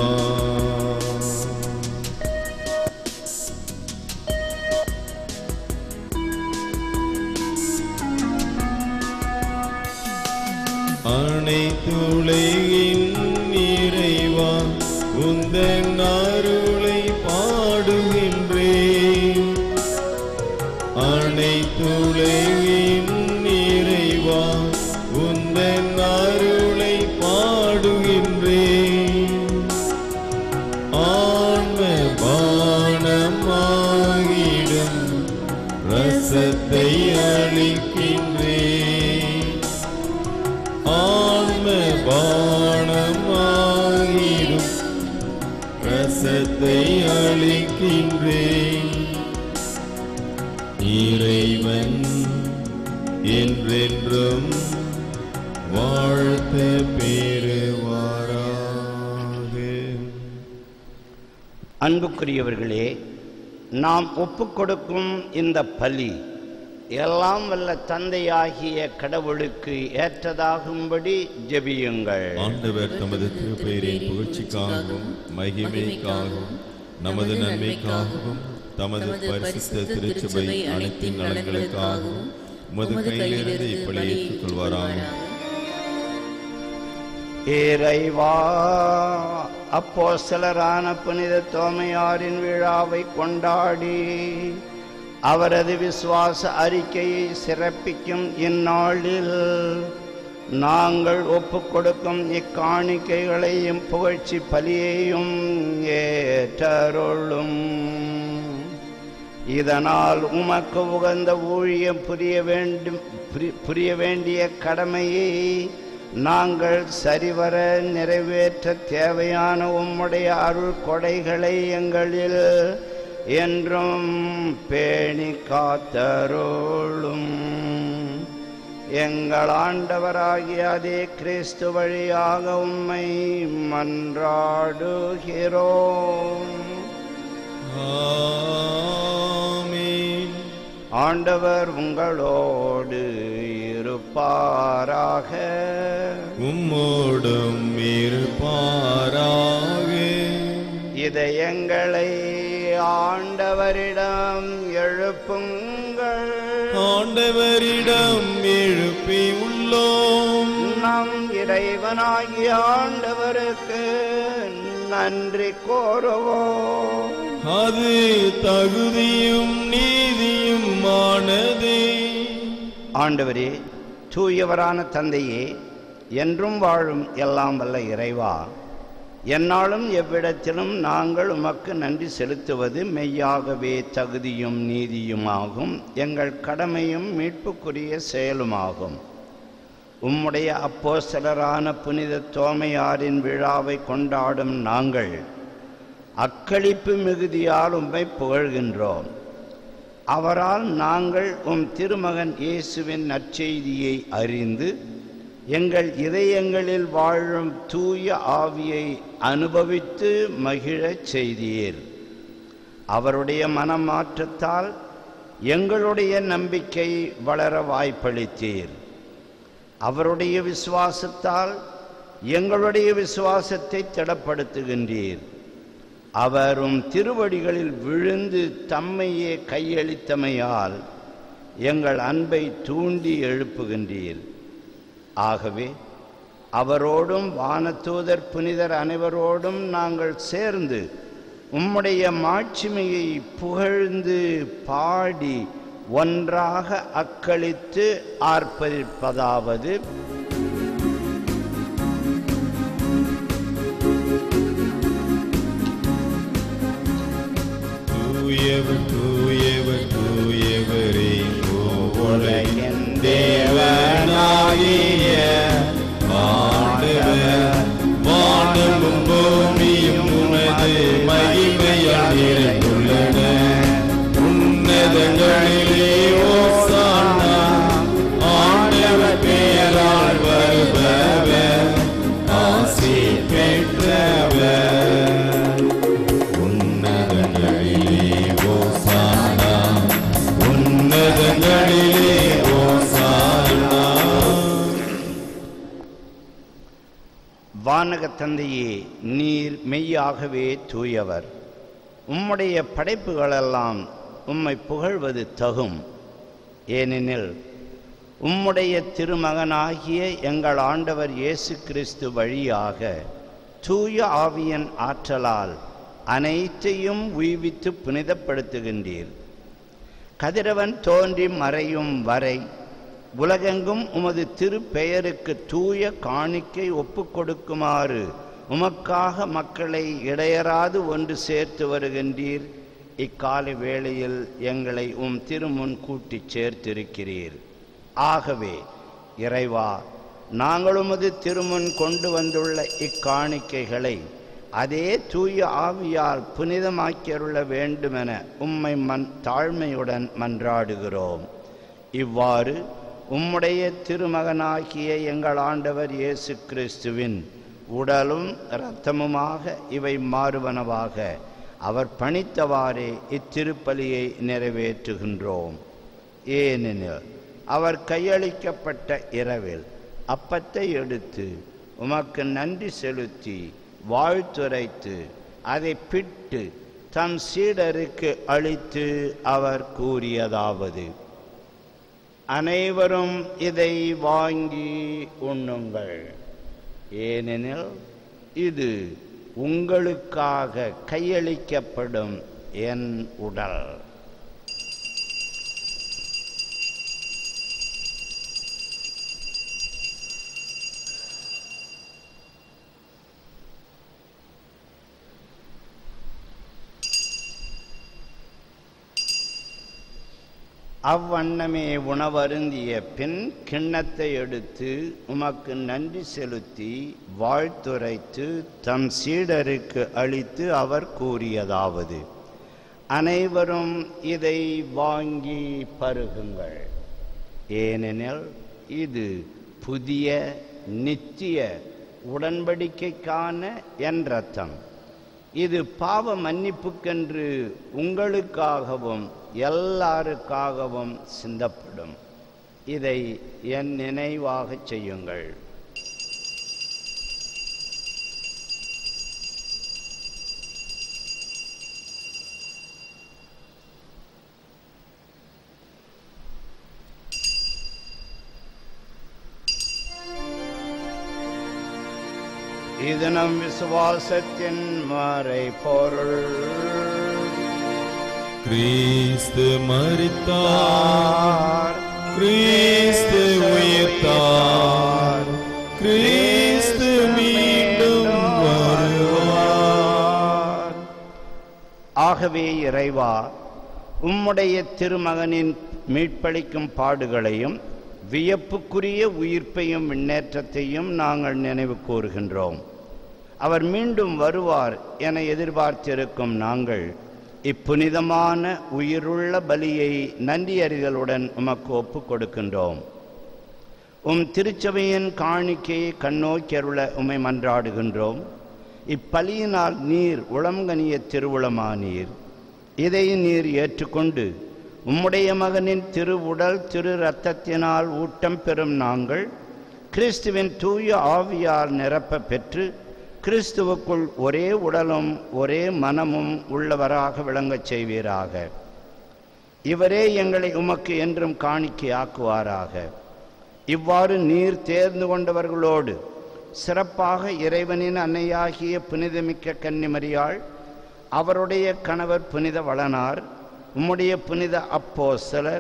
அனைத்துலகின் இறைவா உந்தன் அருளை பாடுகின்றேன் அனைத்துலகின் இறைவா உந்தன் அருளை பாடுகின்றேன் ஆன்ம பானமாகிடும் ரசத்தை அளிக்கின்றேன் ஆன்ம பானமாகிடும் ரசத்தை அளிக்கின்றேன் இறைவன் என்றென்றும் வாழ்த்து பெறுவாராக அன்புக்குரியவர்களே நாம் ஒப்புக்கொடுக்கும் இந்த பலி எல்லாம் வல்ல தந்தையாகிய கடவுளுக்கு ஏற்றதாகும்படி ஜெபியுங்கள் ஆண்டவர் தமது திருப்பெயரின் புகழ்ச்சிக்காகவும் மகிமைக்காகவும் நமது நன்மைக்காகவும் தமது பரிசுத்த திருச்சபை அனைத்தின் நலன்களுக்காகவும் உமது கையிலிருந்து இப்படி ஏற்றுக்கொள்வாராக இறைவா அப்போ சிலரான புனித தோமையாரின் விழாவை கொண்டாடி அவரது விசுவாச அறிக்கையை சிறப்பிக்கும் இந்நாளில் நாங்கள் ஒப்புக்கொடுக்கும் இக்காணிக்கைகளையும் புகழ்ச்சி பலியையும் ஏற்றருளும் இதனால் உமக்கு உகந்த ஊழியம் புரிய வேண்டும் புரி- புரிய வேண்டிய கடமையை நாங்கள் சரிவர நிறைவேற்ற தேவையான உம்முடைய அருள் கொடைகளை எங்களில் என்றும் பேணி காத்தருளும் எங்கள் ஆண்டவராகிய அதே கிறிஸ்து வழியாக உம்மை மன்றாடுகிறோம் ஆமென் ஆண்டவர் உங்களோடு இருப்பாராக உம்மோடும் இருப்பாராக இதயங்களை ஆண்டவரிடம் எழுப்புங்கள் ஆண்டவரிடம் எழுப்பி உள்ளோம் நம் இறைவனாகிய ஆண்டவருக்கு நன்றி கோருவோம் அது தகுதியும் நீதியும் ஆனதே ஆண்டவரே தூயவரான தந்தையே என்றும் வாழும் எல்லாம் வல்ல இறைவா என்னாலும் எவ்விடத்திலும் நாங்கள் உமக்கு நன்றி செலுத்துவது மெய்யாகவே தகுதியும் நீதியுமாகும் எங்கள் கடமையும் மீட்புக்குரிய செயலுமாகும் உம்முடைய அப்போஸ்தலரான புனித தோமையாரின் விழாவை கொண்டாடும் நாங்கள் அக்களிப்பு மிகுதியால் உம்மை புகழ்கின்றோம் அவரால் நாங்கள் உம் திருமகன் இயேசுவின் நற்செய்தியை அறிந்து எங்கள் இதயங்களில் வாழும் தூய ஆவியை அனுபவித்து மகிழச் செய்தீர் அவருடைய மனமாற்றத்தால் எங்களுடைய நம்பிக்கை வளர வாய்ப்பளித்தீர் அவருடைய விசுவாசத்தால் எங்களுடைய விசுவாசத்தை திடப்படுத்துகின்றீர் அவரும் திருவடிகளில் விழுந்து தம்மையே கையளித்தமையால் எங்கள் அன்பை தூண்டி எழுப்புகின்றீர் ஆகவே அவரோடும் வானதூதர் புனிதர் அனைவரோடும் நாங்கள் சேர்ந்து உம்முடைய மாட்சிமையை புகழ்ந்து பாடி ஒன்றாக அக்களித்து ஆர்ப்பரிப்பதாவது தூயவர் தூயவர் தூயவரே உலகின் தேவனாகிய ஆண்டவர் வானமும் பூமியும் உமது மகிமையால் நிறைந்துள்ளன உன்னதங்களிலே ஓசானா ஆண்டவர் பெயரால் வருபவர் ஆசி பெற்றவர் உன்னதங்களிலே ஓசானா உன்னதங்களிலே ஓசானா வானக தந்தையே நீர் மெய்யாகவே தூயவர் உம்முடைய படைப்புகளெல்லாம் உம்மை புகழ்வது தகும் ஏனெனில் உம்முடைய திருமகனாகிய எங்கள் ஆண்டவர் இயேசு கிறிஸ்து வழியாக தூய ஆவியன் ஆற்றலால் அனைத்தையும் உய்வித்து புனிதப்படுத்துகின்றீர் கதிரவன் தோன்றி மறையும் வரை உலகெங்கும் உமது திருப்பெயருக்கு தூய காணிக்கை ஒப்புக் கொடுக்குமாறு உமக்காக மக்களை இடையராது ஒன்று சேர்த்து வருகின்றீர் இக்கால வேளையில் எங்களை உம் திருமுன் கூட்டிச் சேர்த்திருக்கிறீர் ஆகவே இறைவா நாங்கள் உமது திருமுன் கொண்டு வந்துள்ள இக்காணிக்கைகளை அதே தூய ஆவியால் புனிதமாக்கியருள வேண்டுமென உம்மை மன் தாழ்மையுடன் மன்றாடுகிறோம் இவ்வாறு உம்முடைய திருமகனாகிய எங்கள் ஆண்டவர் இயேசு கிறிஸ்துவின் உடலும் இரத்தமுமாக இவை மாறுவனவாக அவர் பணித்தவாறே இத்திருப்பலியை நிறைவேற்றுகின்றோம் ஏனெனில் அவர் கையளிக்கப்பட்ட இரவில் அப்பத்தை எடுத்து உமக்கு நன்றி செலுத்தி வாழ்த்துரைத்து அதை பிட்டு தம் சீடருக்கு அளித்து அவர் கூறியதாவது அனைவரும் இதை வாங்கி உண்ணுங்கள் ஏனெனில் இது உங்களுக்காக கையளிக்கப்படும் என் உடல் அவ்வண்ணமே உணவருந்திய பின் கிண்ணத்தை எடுத்து உமக்கு நன்றி செலுத்தி வாழ்த்துரைத்து தம் சீடருக்கு அளித்து அவர் கூறியதாவது அனைவரும் இதை வாங்கி பருகுங்கள் ஏனெனில் இது புதிய நித்திய உடன்படிக்கைக்கான என் ரத்தம் இது பாவ மன்னிப்புக்கென்று உங்களுக்காகவும் எல்லாருக்காகவும் சிந்தப்படும் இதை என் நினைவாகச் செய்யுங்கள் இது நம் விசுவாசத்தின் மறை பொருள் கிறிஸ்து மரித்தார் கிறிஸ்து உயிர்த்தார் கிறிஸ்து மீண்டும் வருவார் ஆகவே இறைவா உம்முடைய திருமகனின் மீட்பளிக்கும் பாடுகளையும் வியப்புக்குரிய உயிர்ப்பையும் முன்னேற்றத்தையும் நாங்கள் நினைவு கூறுகின்றோம் அவர் மீண்டும் வருவார் என எதிர்பார்த்திருக்கும் நாங்கள் இப்புனிதமான உயிருள்ள பலியை நன்றியறிதலுடன் உமக்கு ஒப்புக் கொடுக்கின்றோம் உம் திருச்சபையின் காணிக்கையை கண்ணோக்கியருள உமை மன்றாடுகின்றோம் இப்பலியினால் நீர் உளம்கனிய திருவுளமானீர் இதை நீர் ஏற்றுக்கொண்டு உம்முடைய மகனின் திருவுடல் திரு இரத்தத்தினால் ஊட்டம் பெறும் நாங்கள் கிறிஸ்துவின் தூய ஆவியால் நிரப்ப பெற்று கிறிஸ்துவுக்குள் ஒரே உடலும் ஒரே மனமும் உள்ளவராக விளங்கச் செய்வீராக இவரே எங்களை உமக்கு என்றும் காணிக்கையாக்குவாராக இவ்வாறு நீர் தேர்ந்து கொண்டவர்களோடு சிறப்பாக இறைவனின் அன்னையாகிய புனிதமிக்க கன்னிமரியாள் அவருடைய கணவர் புனித வளனார் உம்முடைய புனித அப்போஸ்தலர்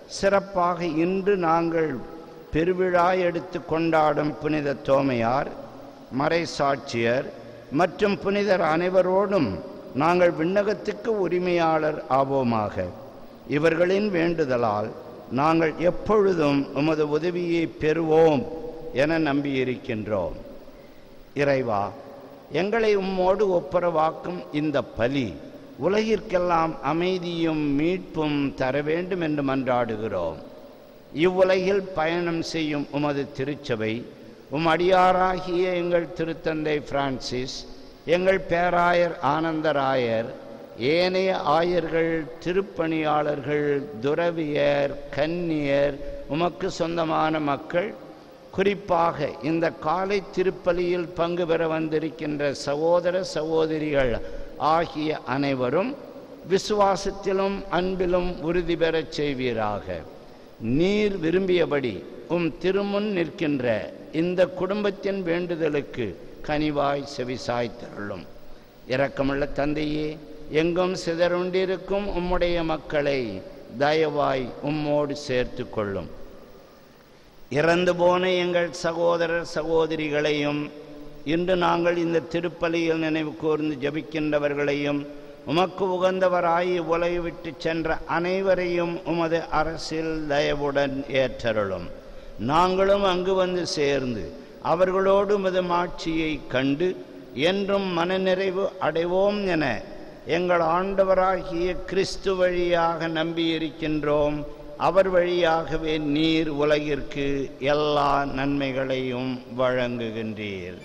சிறப்பாக இன்று நாங்கள் பெருவிழா எடுத்து கொண்டாடும் புனித தோமையார் மறைசாட்சியர் மற்றும் புனிதர் அனைவரோடும் நாங்கள் விண்ணகத்துக்கு உரிமையாளர் ஆவோமாக இவர்களின் வேண்டுதலால் நாங்கள் எப்பொழுதும் உமது உதவியை பெறுவோம் என நம்பியிருக்கின்றோம் இறைவா எங்களை உம்மோடு ஒப்புரவாக்கும் இந்த பலி உலகிற்கெல்லாம் அமைதியும் மீட்பும் தர வேண்டும் என்று மன்றாடுகிறோம் இவ்வுலகில் பயணம் செய்யும் உமது திருச்சபை உம் அடியாராகிய எங்கள் திருத்தந்தை பிரான்சிஸ் எங்கள் பேராயர் ஆனந்தராயர் ஏனைய ஆயர்கள் திருப்பணியாளர்கள் துறவியர் கன்னியர் உமக்கு சொந்தமான மக்கள் குறிப்பாக இந்த காலை திருப்பலியில் பங்கு பெற வந்திருக்கின்ற சகோதர சகோதரிகள் ஆகிய அனைவரும் விசுவாசத்திலும் அன்பிலும் உறுதி பெறச் செய்வீராக நீர் விரும்பியபடி உம் திருமுன் நிற்கின்ற இந்த குடும்பத்தின் வேண்டுதலுக்கு கனிவாய் செவிசாய்த்தருளும் இரக்கமுள்ள தந்தையே எங்கும் சிதறுண்டிருக்கும் உம்முடைய மக்களை தயவாய் உம்மோடு சேர்த்து கொள்ளும் இறந்து போன எங்கள் சகோதரர் சகோதரிகளையும் இன்று நாங்கள் இந்த திருப்பலியில் நினைவு கூர்ந்து ஜபிக்கின்றவர்களையும் உமக்கு உகந்தவராய் உலகை விட்டு சென்ற அனைவரையும் உமது அரசில் தயவுடன் ஏற்றருளும் நாங்களும் அங்கு வந்து சேர்ந்து அவர்களோடு உமது மாட்சியை கண்டு என்றும் மனநிறைவு அடைவோம் என எங்கள் ஆண்டவராகிய கிறிஸ்து வழியாக நம்பியிருக்கின்றோம் அவர் வழியாகவே நீர் உலகிற்கு எல்லா நன்மைகளையும் வழங்குகின்றீர்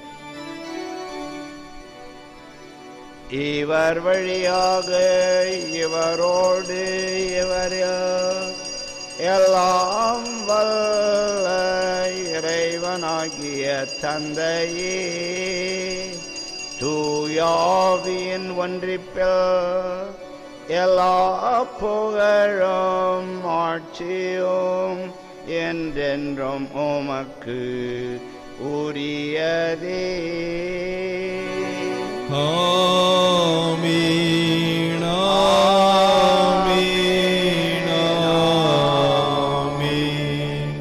இவர் வழியாக இவரோடு இவர் எல்லாம் வல்ல இறைவனாகிய தந்தையே தூயாவியின் ஒன்றிப்பில் எல்லா புகழும் ஆட்சியும் என்றென்றும் உமக்கு உரியதே ஆமீன் ஆமீன் ஆமீன்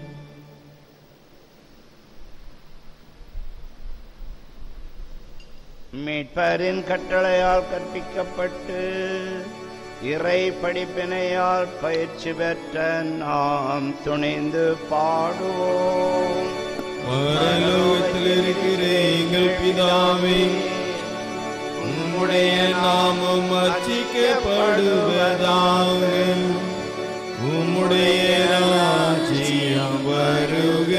மீட்பரின் கட்டளையால் கற்பிக்கப்பட்டு இறை படிப்பினையால் பயிற்சி பெற்ற நாம் துணிந்து பாடுவோம் பரலோகத்தில் இருக்கிற எங்கள் பிதாவே உம்முடைய நாமம் அர்ச்சிக்கப்படுவதாக உம்முடைய ராஜ்யம் வருக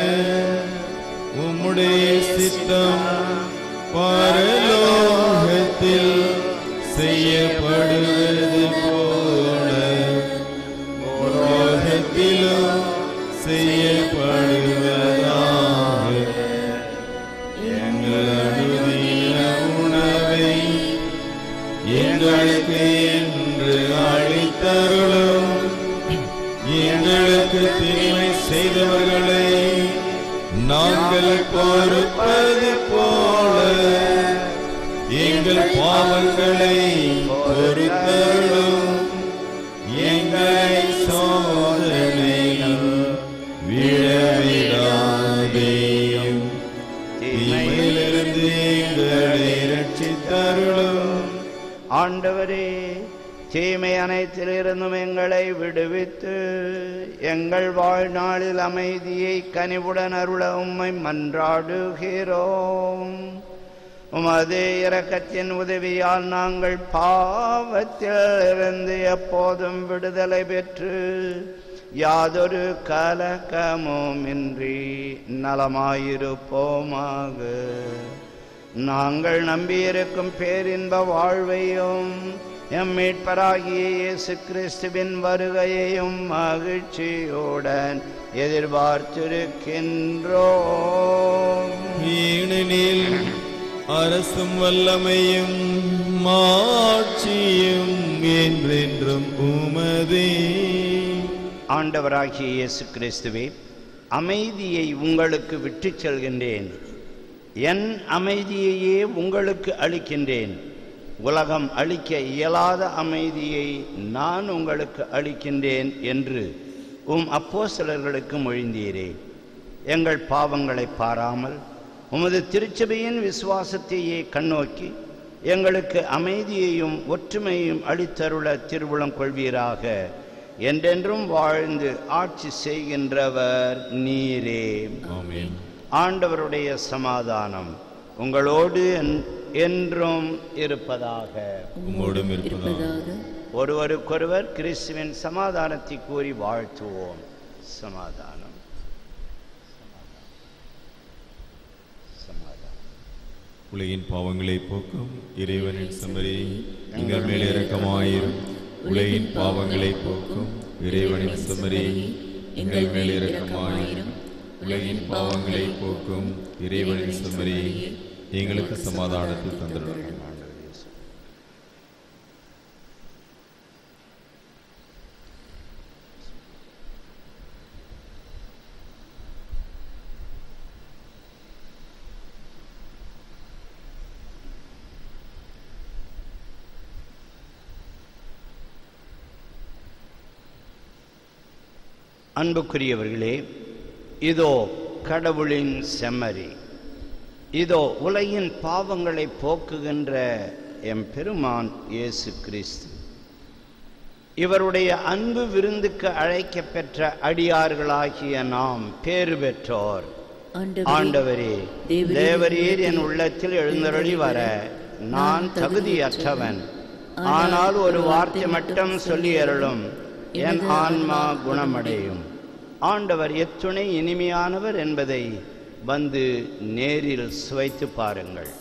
உம்முடைய சித்தம் பரலோகத்தில் செய்யப்படுவது போல உலகத்திலும் செய்யப்படுவதாக எங்கள் அனுதின உணவை எங்களுக்கு என்று அளித்தருளும் எங்களுக்கு தீமை செய்தவர்களை நாங்கள் பொறுப்பது போல எங்கள் பாவங்களை பொறுத்தருளும் எங்களை சோதனையில் விழவிடாதேயும் தீமையிலிருந்து எங்களை ரட்சித்தருளும் ஆண்டவரே தீமை அனைத்திலிருந்தும் எங்களை விடுவித்து எங்கள் வாழ்நாளில் அமைதியை கனிவுடன் அருள உம்மை மன்றாடுகிறோம் உமது இரக்கத்தின் உதவியால் நாங்கள் பாவத்தில் இருந்து எப்போதும் விடுதலை பெற்று யாதொரு கலக்கமும் இன்றி நலமாயிருப்போமாக நாங்கள் நம்பியிருக்கும் பேரின்ப வாழ்வையும் எம் மீட்பராகிய இயேசு கிறிஸ்துவின் வருகையையும் மகிழ்ச்சியுடன் எதிர்பார்த்திருக்கின்றோம் ஏனெனில் அரசும் வல்லமையும் மாட்சியும் என்றென்றும் உமதே ஆண்டவராகிய இயேசு கிறிஸ்துவே அமைதியை உங்களுக்கு விட்டுச் செல்கின்றேன் என் அமைதியையே உங்களுக்கு அளிக்கின்றேன் உலகம் அளிக்க இயலாத அமைதியை நான் உங்களுக்கு அளிக்கின்றேன் என்று உம் அப்போஸ்தலர்களுக்கு மொழிந்தீரே எங்கள் பாவங்களை பாராமல் உமது திருச்சபையின் விசுவாசத்தையே கண்ணோக்கி எங்களுக்கு அமைதியையும் ஒற்றுமையையும் அளித்தருள திருவுளம் கொள்வீராக என்றென்றும் வாழ்ந்து ஆட்சி செய்கின்றவர் நீரே ஆமென் ஆண்டவருடைய சமாதானம் உங்களோடு என்- என்றும் இருப்பதாக உம்மோடும் இருப்பதாக ஒருவருக்கொருவர் கிறிஸ்துவின் சமாதானத்தை கூறி வாழ்த்துவோம் சமாதானம் சமாதானம் உலகின் பாவங்களை போக்கும் இறைவனின் செம்மறி எங்கள் மேல் இரக்கமாயிரும் உலகின் பாவங்களை போக்கும் இறைவனின் செம்மறி எங்கள் மேல் இரக்கமாயிரும் உலகின் பாவங்களை போக்கும் இறைவனின் செம்மறி எங்களுக்கு சமாதானத்தை தந்துள்ளோம் அன்புக்குரியவர்களே இதோ கடவுளின் செம்மறி இதோ உலகின் பாவங்களை போக்குகின்ற எம் பெருமான் இயேசு கிறிஸ்து இவருடைய அன்பு விருந்துக்கு அழைக்கப் பெற்ற அடியார்களாகிய நாம் பேறு பெற்றோர் ஆண்டவரே தேவரீர் என் உள்ளத்தில் எழுந்தருளி வர நான் தகுதியற்றவன் ஆனால் ஒரு வார்த்தை மட்டும் சொல்லி அருளும் என் ஆன்மா குணமடையும் ஆண்டவர் எத்துணை இனிமையானவர் என்பதை வந்து நேரில் சுவைத்து பாருங்கள்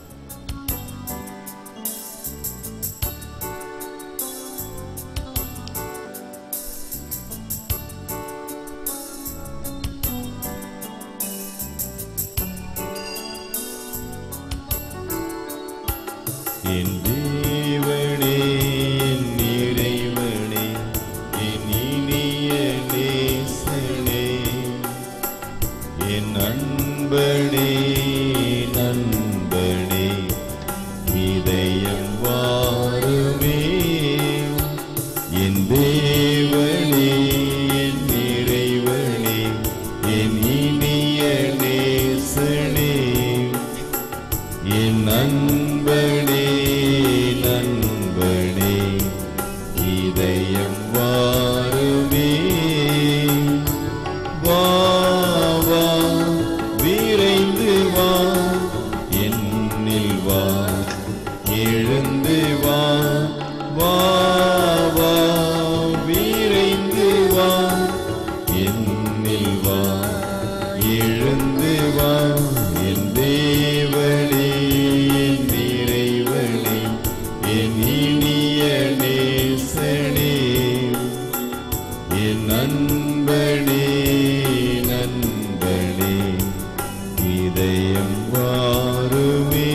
என் தேவனே என் இறைவனே என் இனிய நேசனே என் அன்பனே நண்பனே இதயம் வாருமே என் தேவனே என் இறைவனே என் இனிய நேசனே என் நண்பனே நண்பனே இதயம் வாருமே வா வா விரைந்து வா என்னில் வா எழுந்து வா வா வா விரைந்து வா என்னில் வா எழுந்து வா என் தேவனே என் இறைவனே என் இனிய நேசனே என் நண்பனே நண்பனே இதயம் வாருமே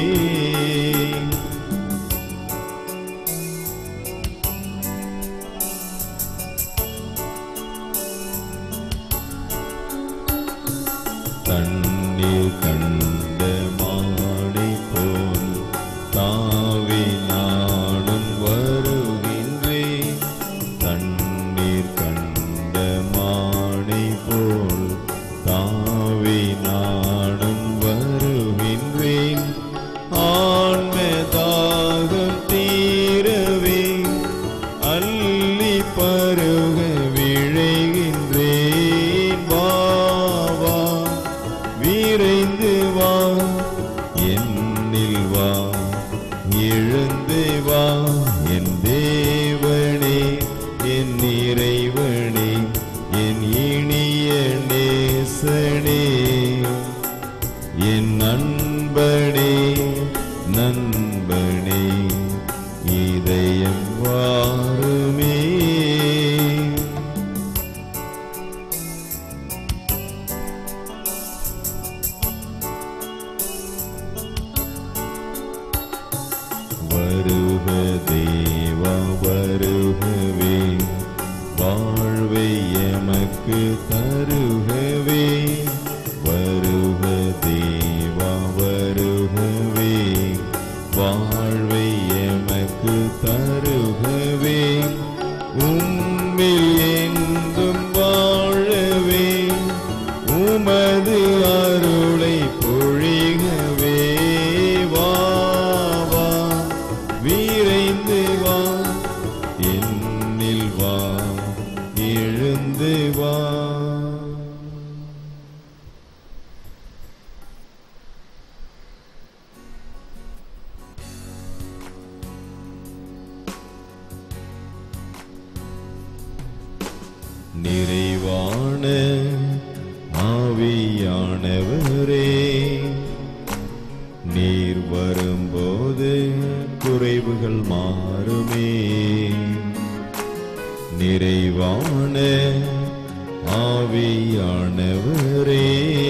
தண்ணீர் கண்ட மாடை போல் தாவி நாடும் வருகின்றேன் தண்ணீர் கண்ட மாடை போல் தாவி நாடும் வருகின்றேன் ஆன்மதாகம் தீரவே அள்ளி பருக விழைகின்றேன் வா வா விரைந்து வா என்னில் வா எழுந்து வா என் தேவனே என் இறைவனே என் இனிய நேசனே என் நண்பனே நண்பனே இதயம் வாருமே வருக தேவா வருகவே வாழ்வை எமக்கு தருகவே வருக தேவா வருகவே வாழ்வை எமக்கு குறைவுகள் மாறுமே நிறைவான ஆவியானவரே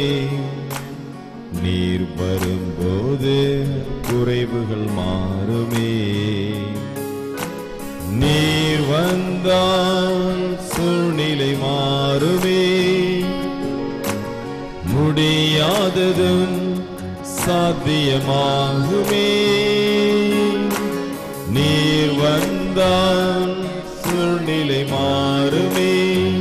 நீர் வரும்போது குறைவுகள் மாறுமே நீர் வந்தால் சூழ்நிலை மாறுமே முடியாததும் சாத்தியமாகுமே நீர் வந்தால் சூழ்நிலை மாறுமே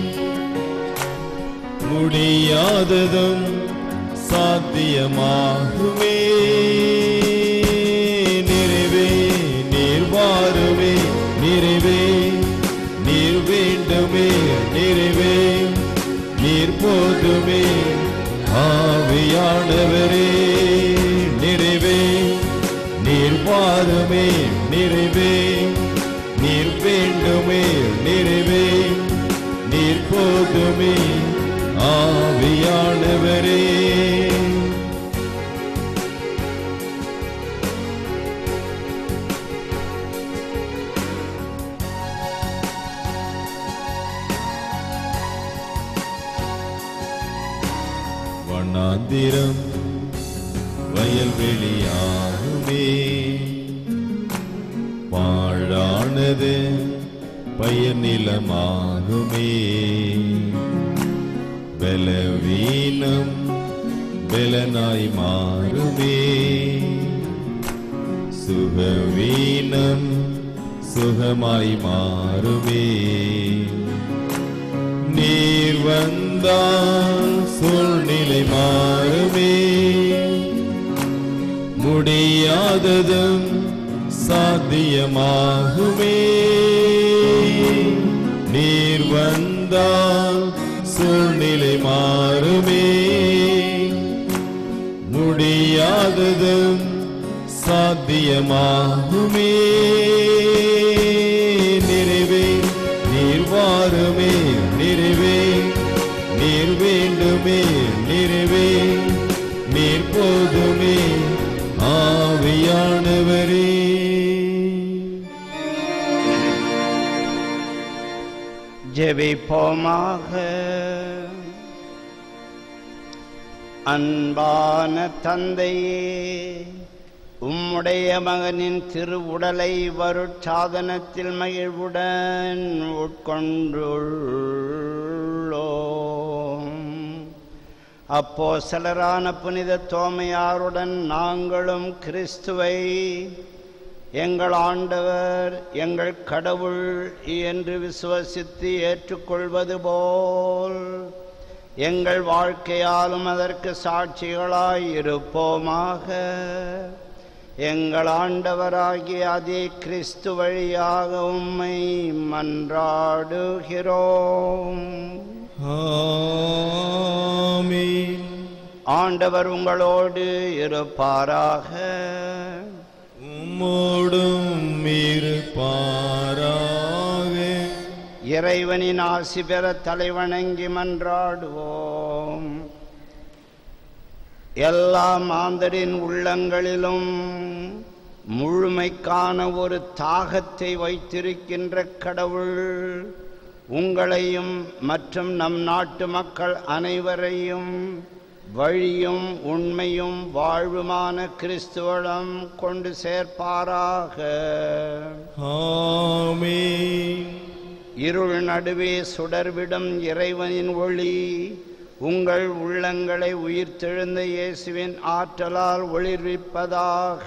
முடியாததும் சாத்தியமாகுமே நிறைவே நீர் வாருமே நிறைவே நீர் வேண்டுமே நிறைவே நீர் போதுமே ஆவியானவரே நிறைவே நீர் வாருமே நிறைவே நீர் வேண்டுமே நிறைவே நீர் போதுமே ஆவியானவரே வண்ணாந்திரம் வயல்வெளியாகுமே பாழானது பயிர் நிலமாகுமே பலவீனம் பலனாய் மாறுமே சுகவீனம் சுகமாய் மாறுமே நீர் வந்தால் சூழ்நிலை மாறுமே முடியாததும் சாத்தியமாகுமே நீர் வந்தால் சூழ்நிலை மாறுமே முடியாததும் சாத்தியமாகுமே நிறைவே நீர் வாருமே நிறைவே நீர் வேண்டுமே நிறைவே நீர் போதுமே ஆவியானவரே ஜெபிப்போமாக அன்பான தந்தையே உம்முடைய மகனின் திருவுடலை வருட்சாதனத்தில் மகிழ்வுடன் உட்கொண்டுள்ளோம் அப்போ சிலரான புனித தோமையாருடன் நாங்களும் கிறிஸ்துவை எங்கள் ஆண்டவர் எங்கள் கடவுள் என்று விசுவசித்து ஏற்றுக்கொள்வது போல் எங்கள் வாழ்க்கையாலும் அதற்கு சாட்சிகளாய் இருப்போமாக எங்கள் ஆண்டவராகிய அதே கிறிஸ்து வழியாக உம்மை மன்றாடுகிறோம் ஆமென் ஆண்டவர் உங்களோடு இருப்பாராக உம்மோடும் இருப்பாராக இறைவனின் ஆசி பெற தலைவணங்கி மன்றாடுவோம் எல்லா மாந்தரின் உள்ளங்களிலும் முழுமைக்கான ஒரு தாகத்தை வைத்திருக்கின்ற கடவுள் உங்களையும் மற்றும் நம் நாட்டு மக்கள் அனைவரையும் வழியும் உண்மையும் வாழ்வுமான கிறிஸ்துவடம் கொண்டு சேர்ப்பாராக ஆமென் இருள் நடுவே சுடர்விடும் இறைவனின் ஒளி உங்கள் உள்ளங்களை உயிர்த்தெழுந்த இயேசுவின் ஆற்றலால் ஒளிர்விப்பதாக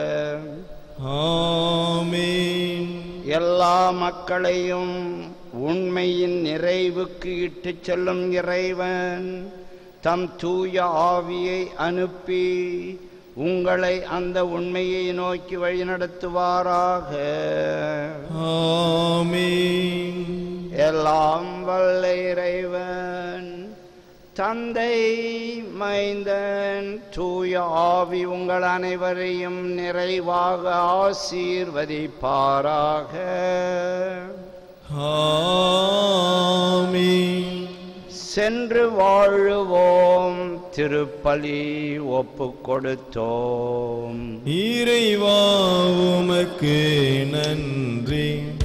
ஆமென் எல்லா மக்களையும் உண்மையின் நிறைவுக்கு இட்டுச் செல்லும் இறைவன் தம் தூய ஆவியை அனுப்பி உங்களை அந்த உண்மையை நோக்கி வழிநடத்துவாராக ஆமென் எல்லாம் வல்ல இறைவன் தந்தை மைந்தன் தூய ஆவி உங்கள் அனைவரையும் நிறைவாக ஆசீர்வதிப்பாராக ஆமென் சென்று வாழுவோம் திருப்பலி ஒப்பு கொடுத்தோம் இறைவா உமக்கு நன்றி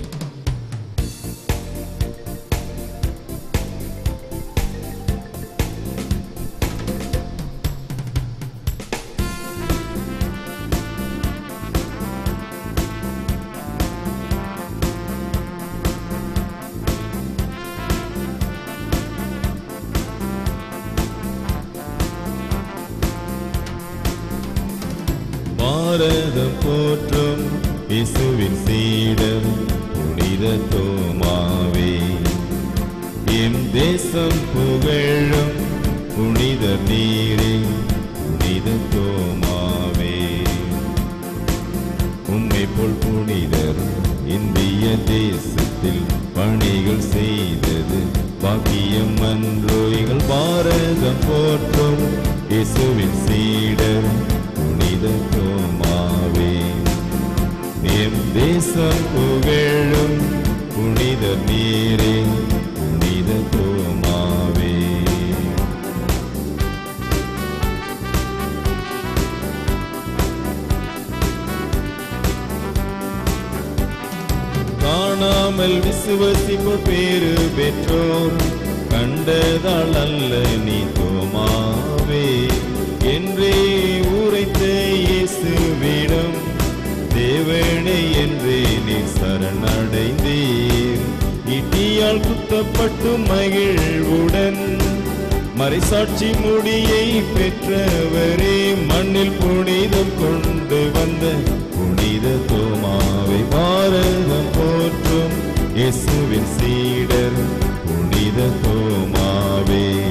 பாரதம் போற்றும் இயேசுவின் சீடர் புனித தோமாவே எம் தேசம் புகழும் புனித நீரே புனித தோமாவே உம்மை போல் புனிதர் இந்திய தேசத்தில் பணிகள் செய்தது பாக்கியம் அன்றோய்கள் பாரதம் போற்றும் இயேசுவின் சீடர் புனித தோமாவே எம் தேசம் புகழும் புனித நீரே புனித தோமாவே காணாமல் விசுவசிப்பு பேரு பெற்றோர் கண்டதால் அல்ல நீ தோமாவே என்றே உரைத்த இயேசுவிடம் தேவனே என்றே நீ சரணடைந்தீர் இட்டியால் குத்தப்பட்டு மகிழ்வுடன் மறைசாட்சி முடியை பெற்றவரே மண்ணில் புனிதம் கொண்டு வந்த புனித தோமாவை பாரதம் போற்றும் இயேசுவின் சீடர் புனித தோமாவே